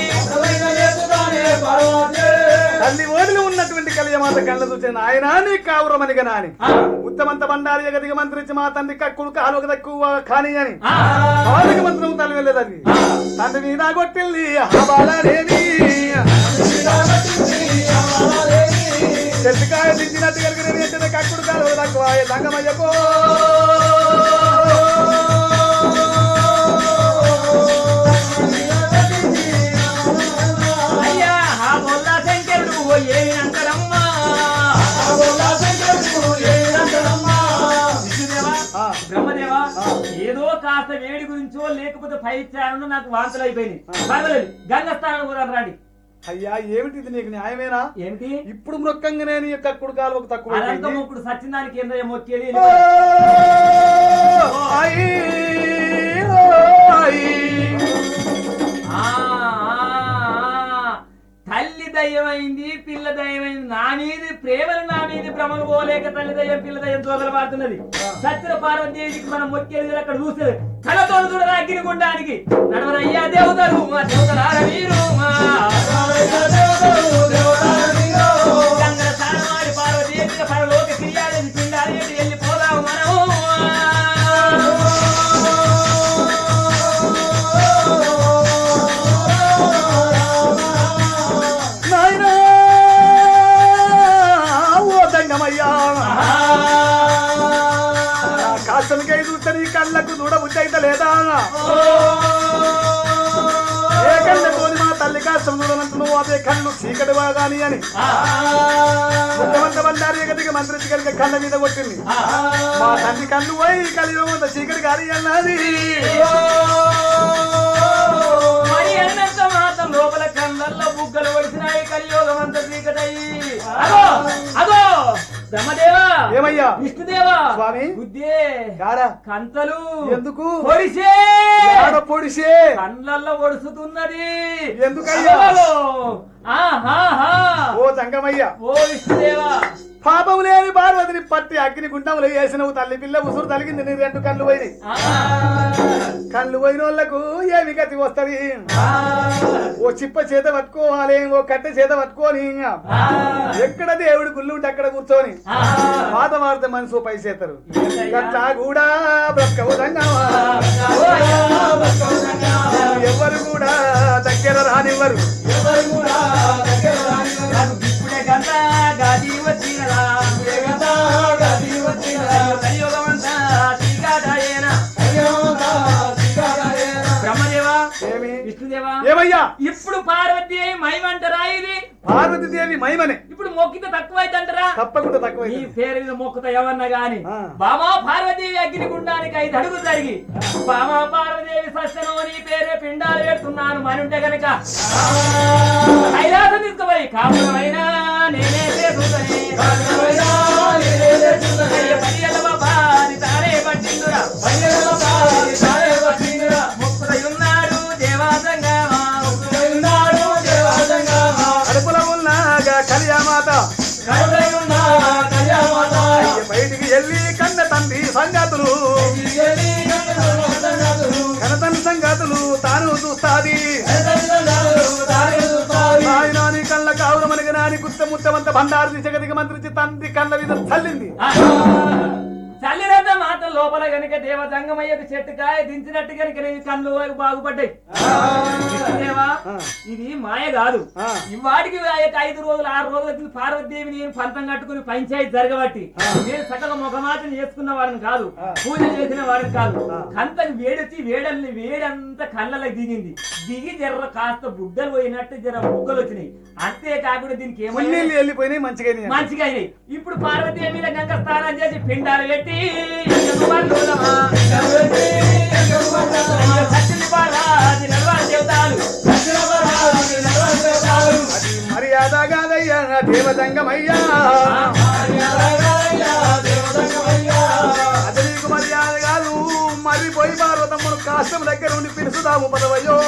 తల్లి ఓడిలో ఉన్నటువంటి కలియమాత కళ్ళ చూసిన ఆయన నీ కావురమని గనాని ఆ. ఉత్తమంత బండారి జగతికి మంత్రించి మా తండ్రి కక్కుడు కాలువకు తక్కువ కాని అని ఆ. వాళ్ళకి మంత్రం తల్లి వెళ్ళేదండి తండ్రి మీద కొట్టిల్లి బాలాదేవి చెట్టుకాయ దించినట్టు కలిగిన వెంటనే కక్కుడు కాలువ తక్కువ దంగమయ్యకో అయ్యా ఆ బొల్లా శంకరుడు ఓ ఏమి అంటారమ్మా విష్ణుదేవా ఆ. బ్రహ్మదేవా ఏదో కాస్త వేడి గురించో లేకపోతే పై ఇచ్చారని నాకు వాంతులు అయిపోయినాయి పర్వాలేదు గంగ స్థానం కూడా రండి అయ్యా ఏమిటి ఇది నీకు న్యాయమేనా ఏమిటి ఇప్పుడు మృక్కంగానే నీ కక్కుడు కాలువకు తక్కువ అదంతా అయిపోయింది. మొక్కుడు సత్యనానికి ఏందో మొక్కేది ఓ, అయ్యి, ఓ, అయ్యి. ఆ, ఆ, ఆ. తల్లి దయ్యమైంది పిల్ల దయ్యమైంది నా మీది ప్రేమలు నా మీది భ్రమలు పోలేక తల్లి దయ్యం పిల్ల దయ్యం తోదలు పారుతున్నది సత్య పార్వతీదేవికి మనం మొక్కేది అక్కడ చూసేది కళ్ళతో చూడరా అగ్నిగుండానికి నడవరయ్యా దేవతలు మా దేవతలార వీరు మా గంగల సారమాడి పార్వతీదేవి పరలోక క్రియాలని పిండాలి ఎటు వెళ్ళిపోదాము మనము నాయనా, ఓ దంగమయ్యా నా కాష్టమికై చూస్తే నీ కళ్ళకు దూడ బుద్ధి అయితే లేదా ఏ కళ్ళతోని మా తల్లి కాష్టం చూడనంటున్నావు అదే కళ్ళు చీకటి బాగాని అని ముఖ్యమంత్రి బండారి ఎగదికి మంత్రి కనుక కళ్ళ మీద కొట్టింది మా తండ్రి కళ్ళు పోయి కలియుగం చీకటి గారి అన్నది మరి అన్నంత మాత్రం లోపల కళ్ళల్లో బుగ్గలు పడిసినాయి కలియోగం అంత చీకటయ్యి అగో అగో బ్రహ్మదేవా ఏమయ్యా విష్ణుదేవా స్వామి. బుద్ధే యాడా కంతలు ఎందుకు పొడిసే యాడ పొడిసే కళ్ళల్లో ఒడుస్తున్నది ఎందుకయ్యా? అగో! ఆహాహా! ఓ దంగమయ్యా ఓ విష్ణుదేవా పాపం లేని పార్వతిని పట్టి అగ్ని గుండంలో వేసినవు తల్లి పిల్ల ఉసురు తలిగింది నీ రెండు కళ్ళు పోయి ఆ, కళ్ళు పోయిన వాళ్ళకు ఏమి గతి వస్తది ఆ, ఓ చిప్ప చేత పట్టుకోవాలి ఓ కట్టె చేత పట్టుకొని ఆ, ఎక్కడ దేవుడి గుళ్ళు ఉంటే అక్కడ కూర్చొని ఆ. పాత వార్త మనసు పైసేస్తారు గట్లా కూడా బ్రతకవు దంగమా ఓ అయ్యా, బతుకమ్మ. ఎవరు కూడా దగ్గర రానివ్వరు నాకు ఇప్పుడే గంట గాది వచ్చినదా కలియుగమంతా చీకటాయేనా? బ్రహ్మదేవా ఏమి విష్ణుదేవా ఏమయ్యా ఇప్పుడు పార్వతి మైమంటరా ఇది పార్వతీదేవి మహిమనే ఇప్పుడు మొక్కితే తక్కువ అంటారా తప్పకుండా తక్కువ నీ పేరు మీద మొక్కుతా ఏమన్నా గాని ఆ. బామా పార్వతీదేవి అగ్నిగుండానికి ఐదు అడుగు జరిగి బామా పార్వతీదేవి సస్యను నీ పేరే పిండాలు పెడుతున్నాను మనుంటే గనక కైలాసం తీసుకుపోయి కాపురమైనా నేనే చేసుకుని పదిహేను బాబా అది తానే పట్టిందురా ముక్కులై ఉన్నాడు దేవాసంగా కడుపులో ఉన్నాగా అయ్య బయటికి వెళ్ళి కన్న తండ్రి సంగతులు కనతన్ సంగతులు తాను చూస్తాది ఆయన నీ కళ్ళ కావుల మనకి నాని గుత్త ముత్తమంత బండారు జగదికి మంత్రించి తండ్రి కళ్ళ మీద చల్లింది చల్లినంత మాత్రం లోపల గనుక దేవజంగమయ్యకు చెట్టు కాయ దించినట్టు గనుక నీ కళ్ళు బాగుపడ్డాయి దేవా ఇది మాయ కాదు ఆ. ఇవాటికి ఆ యొక్క ఐదు రోజులు ఆరు రోజుల క్రితం పార్వతీదేవి నేను పంతం కట్టుకుని పంచాయతీ జరగబట్టి నేను సకల ముఖమాటం చేసుకున్న వారిని కాదు పూజ చేసిన వారిని కాదు కంతని వేడొచ్చి వేడల్ని వేడంతా కళ్ళకి దిగింది దిగి జర్ర కాస్త బుడ్డలు పోయినట్టు జర బుగ్గలు వచ్చినాయి అంతేకాకుండా దీనికి ఏమైంది మున్నీళ్ళు వెళ్ళిపోయినాయి మంచిగా అయినాయి. మంచిగా అయినాయి ఇప్పుడు పార్వతీ మీద గంగ స్నానం చేసి పిండాలు పెట్టి ఎగుమల్లులమా, అయ్యో సత్యుని బాలాజీ నడవాలి చెబుతాను. అది మర్యాద కాదయ్యా దేవదంగమయ్యా అది నీకు మర్యాద కాదు మరి పోయి పార్వతమ్మను కాష్టం దగ్గర ఉండి పిలుచుదాము పదవయ్యో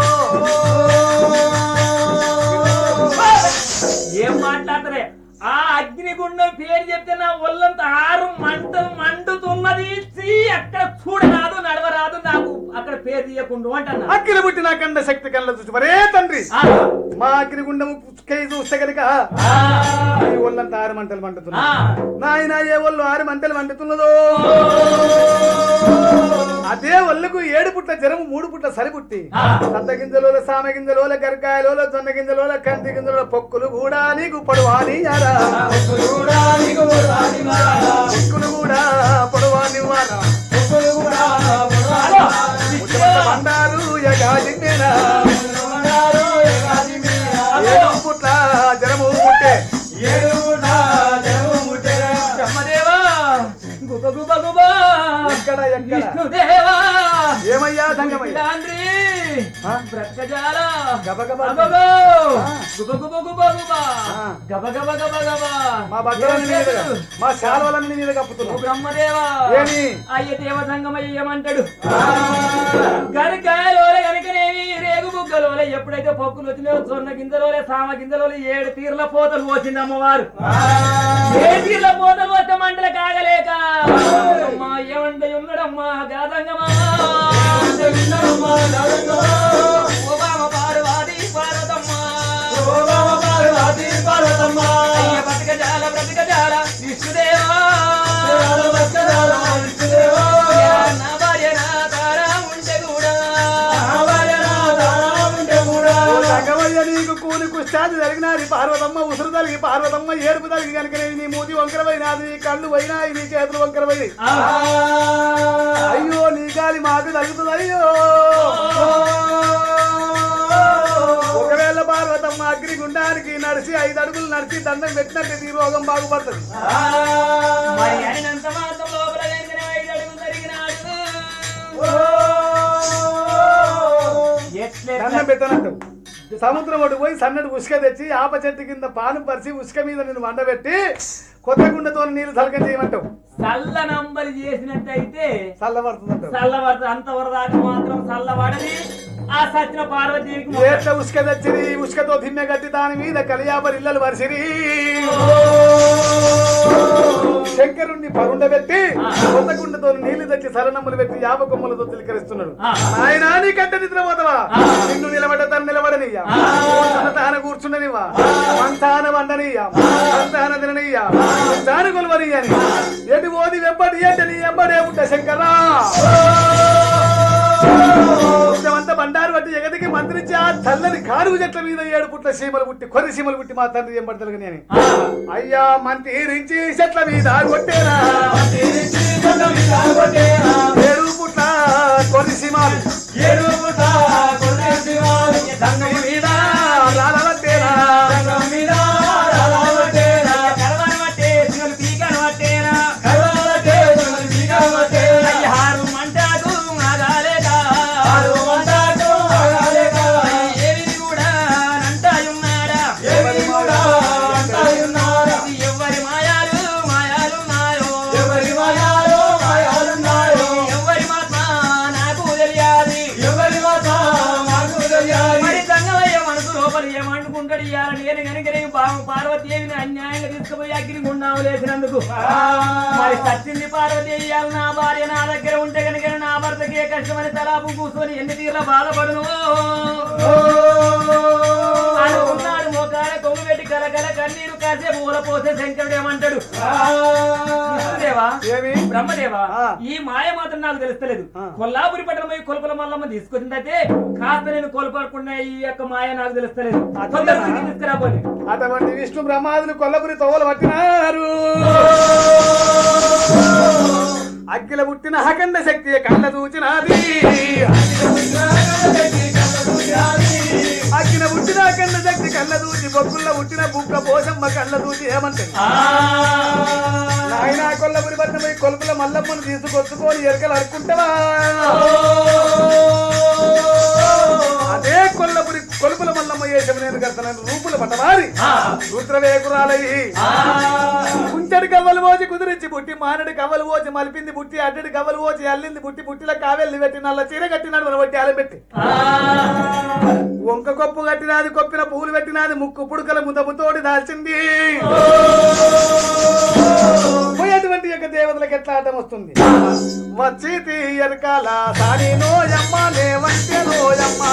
ఏం మాట్లాడతారే ఆ అగ్నిగుండం పేరు చెప్తే నా ఒళ్ళంతా ఆరు మంట మండుతున్నది చీ, అక్కడ చూడరాదు నడవరాదు నాకు అక్కడ పేరు తీయకుండా అంటున్నా అగ్ని పుట్టిన కండ శక్తి కళ్ళ చూసి మరే తండ్రి ఆ, మా అగ్నిగుండము కేయి చూస్తే కనుక ఆ, ఈ ఒళ్ళంతా ఆరు మంటలు మండుతున్నా ఆ. నాయన ఏ ఒళ్ళు ఆరు మంటలు మండుతున్నదో అదే ఒళ్ళకు ఏడు పుట్ల జరము మూడు పుట్ల సరిపుట్టి ఆ. సత్త గింజలోల సామె గింజలోల గరకాయలోల జొన్న గింజలోల కంది గింజలోల పొక్కులు కూడా నీకు పడువాని యారా పొక్కులు కూడా పడువాని వారా హలో, ముచ్చమంత బండారు యగాజిండేనా హలో. ఏడు పుట్ల జరము పుట్టే బ్రహ్మదేవా గుబ గుబ గుబ ఎక్కడ ఎక్కడ విష్ణుదేవా ఏమయ్యా సంగమయ్య తండ్రి ఆ? బ్రతకజాల గబగబ అబ్బబ్బో. ఆ. గుబ గుబ గుబ గుబ ఆ. గబ గబ గబ గబ మా బట్టలన్నీ మీద మా శాలవలన్నీ మీద ఓ కప్పుతున్నాం బ్రహ్మదేవా ఏమి? అయ్య దేవ సంగమయ్యమంటాడు గనకాయలోలే గనకనేవి రేగు బుగ్గలోలే ఎప్పుడైతే పప్పులు వచ్చినాయో జొన్న గింజలోలే సామ గింజలోలే ఏడు తీర్ల పోతలు పోసింది అమ్మవారు ఏ తీర్ల పోతలు వస్తే మంటలు కాగలేక అమ్మా ఏమంటే ఉన్నాడమ్మా గాదంగమా ఓబామ పార్వతి పార్వతమ్మ అయ్య బతకజాల బ్రతకజాల విష్ణుదేవా నా భార్య నా తారా ఉంటే కూడా ఓ సంగమయ్య నీకు కూలి కుష్టాది జరిగినాది పార్వతమ్మ ఉసురు తలిగి పార్వతమ్మ ఏడుపు తలిగి కనుక నీ మూతి వంకరమైనాది నీ కళ్ళు పోయినాయి నీ చేతులు వంకరపోయి అయ్యో నీ గాలి మాకు తగ్గుతుంది అయ్యో ఒకవేళ పార్వతమ్మ అగ్ని గుండానికి నడిచి ఐదు అడుగులు నడిచి దండం పెట్టినట్టు ఈ రోగం బాగుపడుతుంది మరి అయినంత మాత్రం లోపల వెంటనే ఐదు అడుగులు జరిగినాడు. ఎట్లెట్ల- దండం పెట్టనట్టు సముద్రం ఒడ్డు పోయి సన్నటి ఉసుక తెచ్చి ఆప చెట్టు కింద పాను పరిచి ఉసుక మీద నేను వండబెట్టి కొత్త గుండెతో నీళ్లు సలకం చేయమంటావు చల్ల నంబరి చేసినట్టయితే చల్లబడుతుందంటావు చల్లబడుతుంది అంతవరదాకా మాత్రం చల్లబడది ఆ సచిన పార్వతీకి మొక్క. ఏట్ల ఉసుక తెచ్చిరి ఉసుకతో దిన్నె కట్టి దాని మీద కలియాపరి ఇళ్ళలు వరిసిరి శంకరుణ్ణి పరుండబెట్టి కొత్త గుండెతో నీళ్లు తెచ్చి సరణములు పెట్టి యాప కొమ్మలతో తిలకరిస్తున్నాడు ఆ. ఆయన నీ కంట నిద్రపోతావా ఆ. నిన్ను నిలబడ్డ తను నిలబడనియ్యా ఆ. తాన కూర్చుండనివ్వా మంచాన వండనియ్యా మంచాన తిననియ్యా మంచాన కొలువనియ్యని ఎటు ఓది వెంబడి అంటే నీ వెంబడే ఉంట శంకరా అంతా బండారు బట్టి జగతికి మంత్రించి ఆ చల్లని కారుగు చెట్ల మీద ఏడు పుట్ల సీమలు పుట్టి కొర్రి సీమలు పుట్టి మా తండ్రి ఏం పడతలు నేను ఆ, అయ్యా మంత్రించి చెట్ల మీద కొట్టేరా ఏడు పుట్ల కొర్రి సీమాలు దంగం మీద రాలవట్టేరా కలవని పట్టే, శివుని పీకని పట్టేనా? అయ్య, హారు మంటాకు ఆగాలేదా? ఏమిది కూడా నంటాయున్నాడా? ఎవరి మాట ఎవ్వరి మాయాలు మాయాలు నాయో ఎవ్వరి మాత్మ నాకు తెలియాలి ఆమె పార్వతీదేవిని అన్యాయంగా తీసుకుపోయి అగ్ని గుండాము లేచినందుకు మరి సచ్చింది పార్వతి ఇయ్యాలి నా భార్య నా దగ్గర ఉంటే కనుక నా భర్తకి ఏ కష్టమని తలాపు కూర్చొని ఎన్ని తీర్ల బాధపడును అనుకున్నాడు మోకాల కొమ్ము పెట్టి కలకల కన్నీరు కాసేపు ఊల పోసే శంకరుడు ఏమంటాడు విష్ణుదేవా ఏమి బ్రహ్మదేవా ఆ. ఈ మాయ మాత్రం నాకు తెలుస్తలేదు ఆ. కొల్లాపురి పట్టణం పోయి కొలపల మల్లమ్మ తీసుకొచ్చిందైతే కాస్త నేను కొలపడకుండా ఈ యొక్క మాయ నాకు తెలుస్తలేదు అట్లనా? తొందరగా తిరిగి తీసుకురాబోని అటువంటి విష్ణు బ్రహ్మాదులు కొల్లపురి తోవలు పట్టినారు అగ్గిల పుట్టిన అఖండ శక్తి కళ్ళ దూచినాది అగ్గిన పుట్టిన అఖండ శక్తి కళ్ళ దూచి బొక్కుల్లో పుట్టిన బుక్క పోసమ్మ కళ్ళ దూచి ఏమంటది నాయన కొల్లపురి పట్టిన పోయి కొలుపుల మల్లమ్మను తీసుకొచ్చుకొని ఎరకలు అడుకుంటావా అదే కొల్లపురి కొలుపుల మల్లమ్మ వేసం నేను కడతాను రూపుల పట్టవారి రుద్రవేకురాలయ్యి కుంచెడు కవ్వలు పోచి కుదిరించి పుట్టి మానడి కవ్వలు పోచి మలిపింది పుట్టి అడ్డడి కవ్వలు పోచి అల్లింది పుట్టి పుట్టిల కావెల్లి పెట్టి నల్ల చీర కట్టినాడు మన వట్టి ఆలబెట్టి వంక కొప్పు కట్టినాది కొప్పిన పూలు పెట్టినాది ముక్కు పుడుకల ముద్దముతోడి దాల్చింది పోయేటువంటి యొక్క దేవతలకు ఎట్లా ఆటం వస్తుంది వచ్చి తీయరకాల సాని నోయమ్మ లేవంటే నోయమ్మ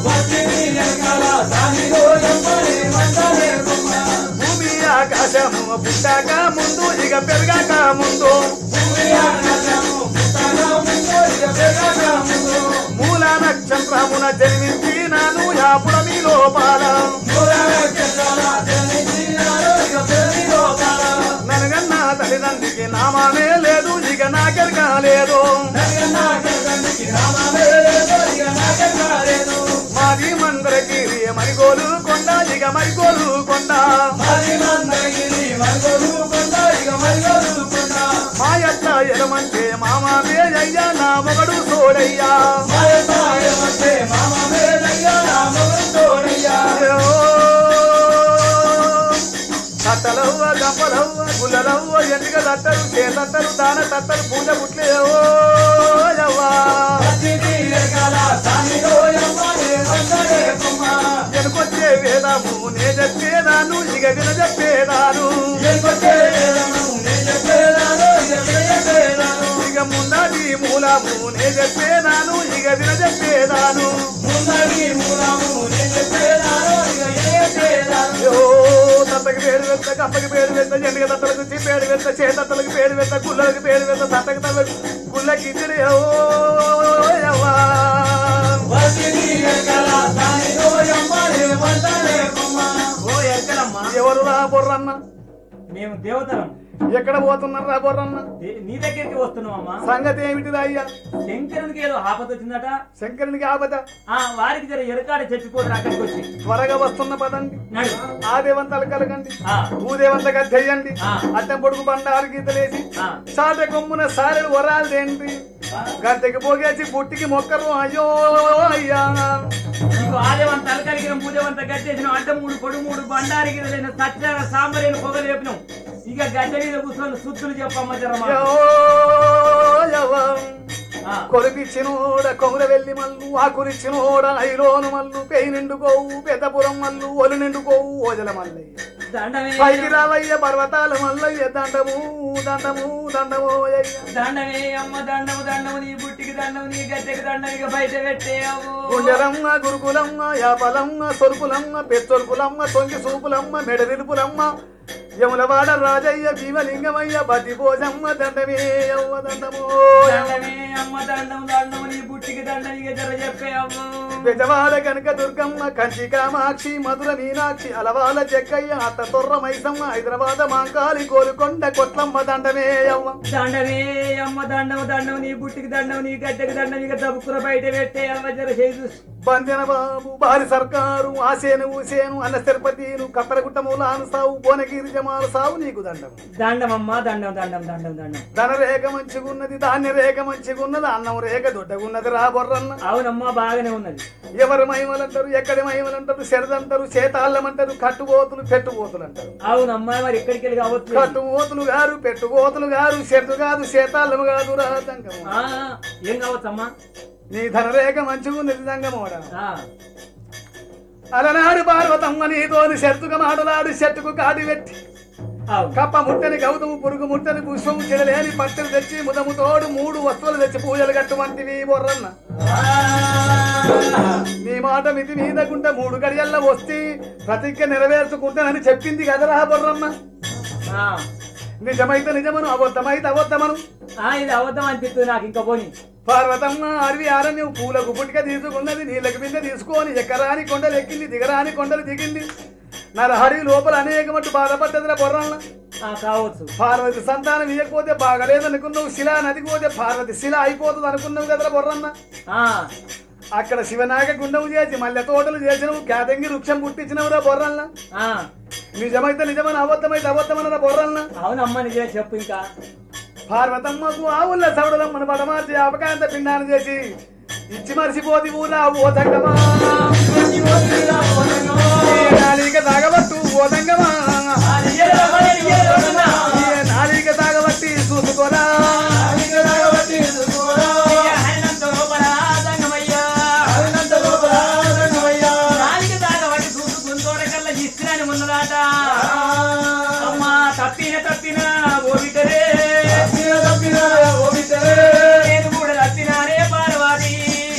భూమి ఆకాశము పుట్టాక ముందు ఇక పెరగాక ముందు మూల నక్షత్రమున జన్మించి నాను యాపుడ మీ లోపాల ననగన్న తల్లిదండ్రికి నామానే లేదు ఇక నాకెరక లేదు మాది మందరగిరి మరిగోలు కొండ ఇక మరిగోలు కొండ మా యొక్క ఎలమంటే మామామే అయ్యా నా మొగడు సోడయ్యా తట్టలవ్వ గంపలవ్వ గుల్లలవ్వ ఎండిగ తట్టలు చేతట్టలు దాన తట్టలు పూజ పుట్లేవో యవ్వా ఎనుకొచ్చే వేదము నే చెప్పేదాను ఇక విన చెప్పేదాను ఇక ముందటి మూలము నే చెప్పేదాను ఇక విన చెప్పేదాను ఓ తత్తకి పేరు వెత్త కప్పకి పేరు వెత్త ఎండుగ తత్తలకు చి పేరు వెత్త చేతత్తలకు పేరు వెత్త గుల్లలకు పేరు వెత్త తత్తకి తల గుల్లకి ఇద్దరు ఓ యవ్వా ఓ ఎక్కడమ్మా ఎవరు రా బొర్రన్న మేము దేవతలం ఎక్కడ పోతున్నారు రా బొర్రన్న దే- నీ దగ్గరికి వస్తున్నామమ్మా సంగతి ఏమిటిదా అయ్యా శంకరునికి ఏదో ఆపద వచ్చిందట శంకరునికి ఆపద ఆ వారికి జర ఎరకాడ చెప్పిపోతారు అక్కడికి వచ్చి త్వరగా వస్తున్న పదండి నడు ఆ దేవంతలు కలగండి ఆ, భూదేవంత గద్దెయ్యండి ఆ. అట్టం పొడుగు బండారు గీతలేసి ఆ. చాట కొమ్మున సారెలు వరాలు తేంటి గద్దెకి పోగేసి పుట్టికి మొక్కలు అయ్యో అయ్యా నీకు ఆదేవం తలకలిగిన పూజవంత గట్టేసిన అడ్డ మూడు పొడు మూడు బండారికి సత్యాన సాంబరేను పొగలేపినాం ఇక గడ్డ మీద కూర్చొని సుత్తులు చెప్పమ్మ జరమా అయ్యో, యవ్వ. కొలిపిచ్చినోడ కొముర వెళ్ళి మల్లు ఆ కురిచ్చినోడ ఐలోను మల్లు పెయి నిండుకోవు పెద్దపురం మల్లు ఒలు నిండుకోవు ఓజల మల్లయ్య దండమే పైకి రావయ్య పర్వతాల మల్లయ్య దండము దండము దండము అయ్య దండమే అమ్మ దండము దండము నీ బుట్టికి దండము నీ గద్దెకి దండం ఇక బయట పెట్టేయవు గుండెలమ్మ గురుకులమ్మ యాపలమ్మ సొరుకులమ్మ పెచ్చొరుకులమ్మ తొంగి సూపులమ్మ మెడనిలుపులమ్మ యములవాడ రాజయ్య భీమలింగమయ్య బతి భోజమ్మ దండమే యవ్వ దండమో దండమే అమ్మ దండము దండము నీ బుట్టికి దండం ఇక జర చెప్పేయవు బెజవాడ కనక దుర్గమ్మ కంచి కామాక్షి మధుర మీనాక్షి అలవాల జక్కయ్య అత్త తొర్ర మైసమ్మ హైదరాబాద్ మాంకాలి గోలుకొండ కొట్లమ్మ దండమే యవ్వ దండమే అమ్మ దండము దండము నీ బుట్టికి దండము నీ గడ్డకి దండం ఇక దబ్బుకుర బయట పెట్టే అవ్వ జర చేసి బందెన బాబు బారి సర్కారు ఆసేను ఊసేను అన్న తిరుపతిను కత్తరగుట్ట మూలాను సావు భువనగిరి జమాలు సావు నీకు దండం దండమమ్మ దండం దండం దండం దండం ధన రేఖ మంచిగున్నది ధాన్య రేఖ మంచిగున్నది అన్నం రేఖ దొడ్డగున్నది రా బొర్రన్న అవునమ్మా బాగానే ఉన్నది ఎవరు మహిమలంటారు ఎక్కడి మహిమలంటారు శరదంటారు చేతాళ్ళమంటారు కట్టుబోతులు పెట్టుబోతులు అంటారు అవునమ్మా మరి ఇక్కడికి వెళ్ళి కావచ్చు కట్టుబోతులు గారు పెట్టుబోతులు గారు శరదు కాదు చేతాళ్ళము కాదు రా దంగము ఆ, ఏం కావచ్చమ్మా నీ ధనరేఖ మంచిగున్నది దంగమోడ ఆ, అలనాడు పార్వతమ్మ నీతోని చెట్టుగా మాటలాడు చెట్టుకు కాడి పెట్టి అవును. కప్ప ముట్టని గౌతము పురుగు ముట్టని పుష్పము చెడలేని పట్టెలు తెచ్చి ముదము తోడు మూడు వస్తువులు తెచ్చి పూజలు కట్టుమంటివి బొర్రన్న నీ మాట మితి మీదకుంటే మూడు గడియల్లో వస్తే ప్రతిజ్ఞ నెరవేర్చుకుంటానని చెప్పింది కదరా బొర్రన్న ఆ. నిజమైతే నిజమను అబద్ధమైతే అబద్ధమను ఆ, ఇది అబద్ధం అనిపిస్తుంది నాకు ఇంకా పోని పార్వతమ్మ అడవి ఆరణ్యం పూలకు పుట్టిక తీసుకున్నది నీళ్ళకి బిందె తీసుకొని ఎక్కరాని కొండలు ఎక్కింది దిగరాని కొండలు దిగింది నరహరి లోపల అనేక మట్టు బాధపడ్డదిరా బొర్రన్న ఆ, కావచ్చు పార్వతి సంతానం ఇవ్వకపోతే బాగలేదనుకున్నావు శిల నదికి పోతే పార్వతి శిల అయిపోతుంది అనుకున్నావు కదరా బొర్రన్న ఆ, అక్కడ శివనాగ గుండము చేసి మల్లె తోటలు చేసినవు క్యాతంగి వృక్షం పుట్టించినవురా బొర్రన్న ఆ. నిజమైతే నిజమని అబద్ధమైతే అబద్ధమనరా బొర్రన్న అవునమ్మా నిజమే చెప్పు ఇంకా పార్వతమ్మకు ఆవుల సవడలమ్మను పడమార్చి అపకాంత పిండాన్ని చేసి ఇచ్చి మరిసిపోతి ఊరా ఓ తంగమా నాలిక తాగబట్టు ఓ తంగమా నాలిక తాగబట్టి చూసుకోరా తప్పిన తప్పిన ఓ బిడ్డరే నేను కూడా తప్పినానే పార్వతి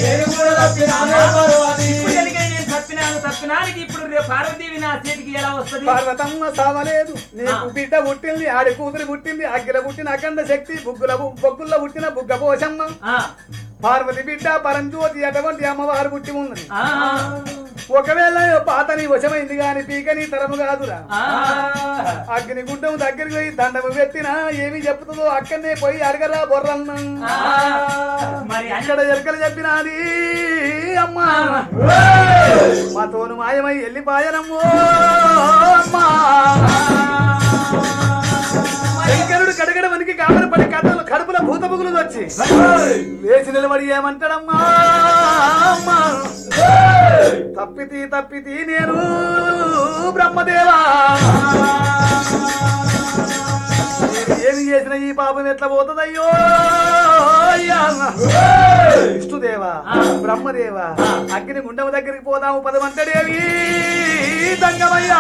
ఇప్పటికే నేను తప్పినాను తప్పినానికి ఇప్పుడు రేపు పార్వతీవి నా చేతికి ఎలా వస్తది పార్వతమ్మ సావలేదు నీకు బిడ్డ పుట్టింది ఆడి కూతురు పుట్టింది అగ్గిల పుట్టిన అఖండ శక్తి బుగ్గుల బొగ్గుల్లో పుట్టిన బుగ్గ పోషమ్మ ఆ, పార్వతి బిడ్డ పరంజ్యోతి అటువంటి అమ్మవారు పుట్టి ఉన్నది ఆ, ఒకవేళ పాతని వశమైంది గాని పీకని తరము కాదురా ఆ, అగ్ని గుడ్డం దగ్గరికి పోయి దండము పెట్టినా ఏమి చెప్తుందో అక్కడనే పోయి అడగరా బొర్రన్న ఆ. మరి అన్న- ఇక్కడ ఎరకలు చెప్పినాది అమ్మా మా తోను మాయమై వెళ్ళిపాయనమ్మో అమ్మా శంకరుడు కడగడ మనకి కావలి పడి కథలు కడుపుల భూతముగులు వచ్చి లేచి నిలబడి ఏమంటాడమ్మా అమ్మా తప్పితి తప్పితి నేను బ్రహ్మదేవా నేను ఏమి చేసిన ఈ పాపం ఎట్లా పోతుందయ్యో అయ్యా. విష్ణుదేవా బ్రహ్మదేవా అగ్ని గుండము దగ్గరికి పోదాము పదమంటడేవి దంగమయ్యా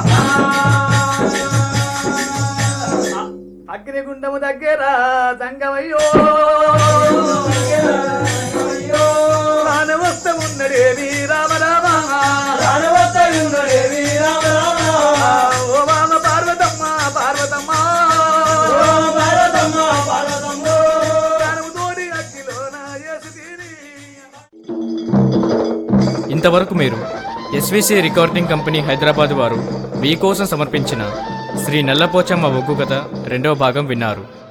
అగ్ని గుండము దగ్గర దంగమయ్యో ఉన్నడేవి రామరామ ఓ మామ పార్వతమ్మ పార్వతమ్మ ప్రాణముతోని అగ్గిలోన యేసు తీరి. ఇంతవరకు మీరు ఎస్విసి రికార్డింగ్ కంపెనీ హైదరాబాద్ వారు మీకోసం సమర్పించిన శ్రీ నల్లపోచమ్మ ఒగ్గు కథ రెండవ భాగం విన్నారు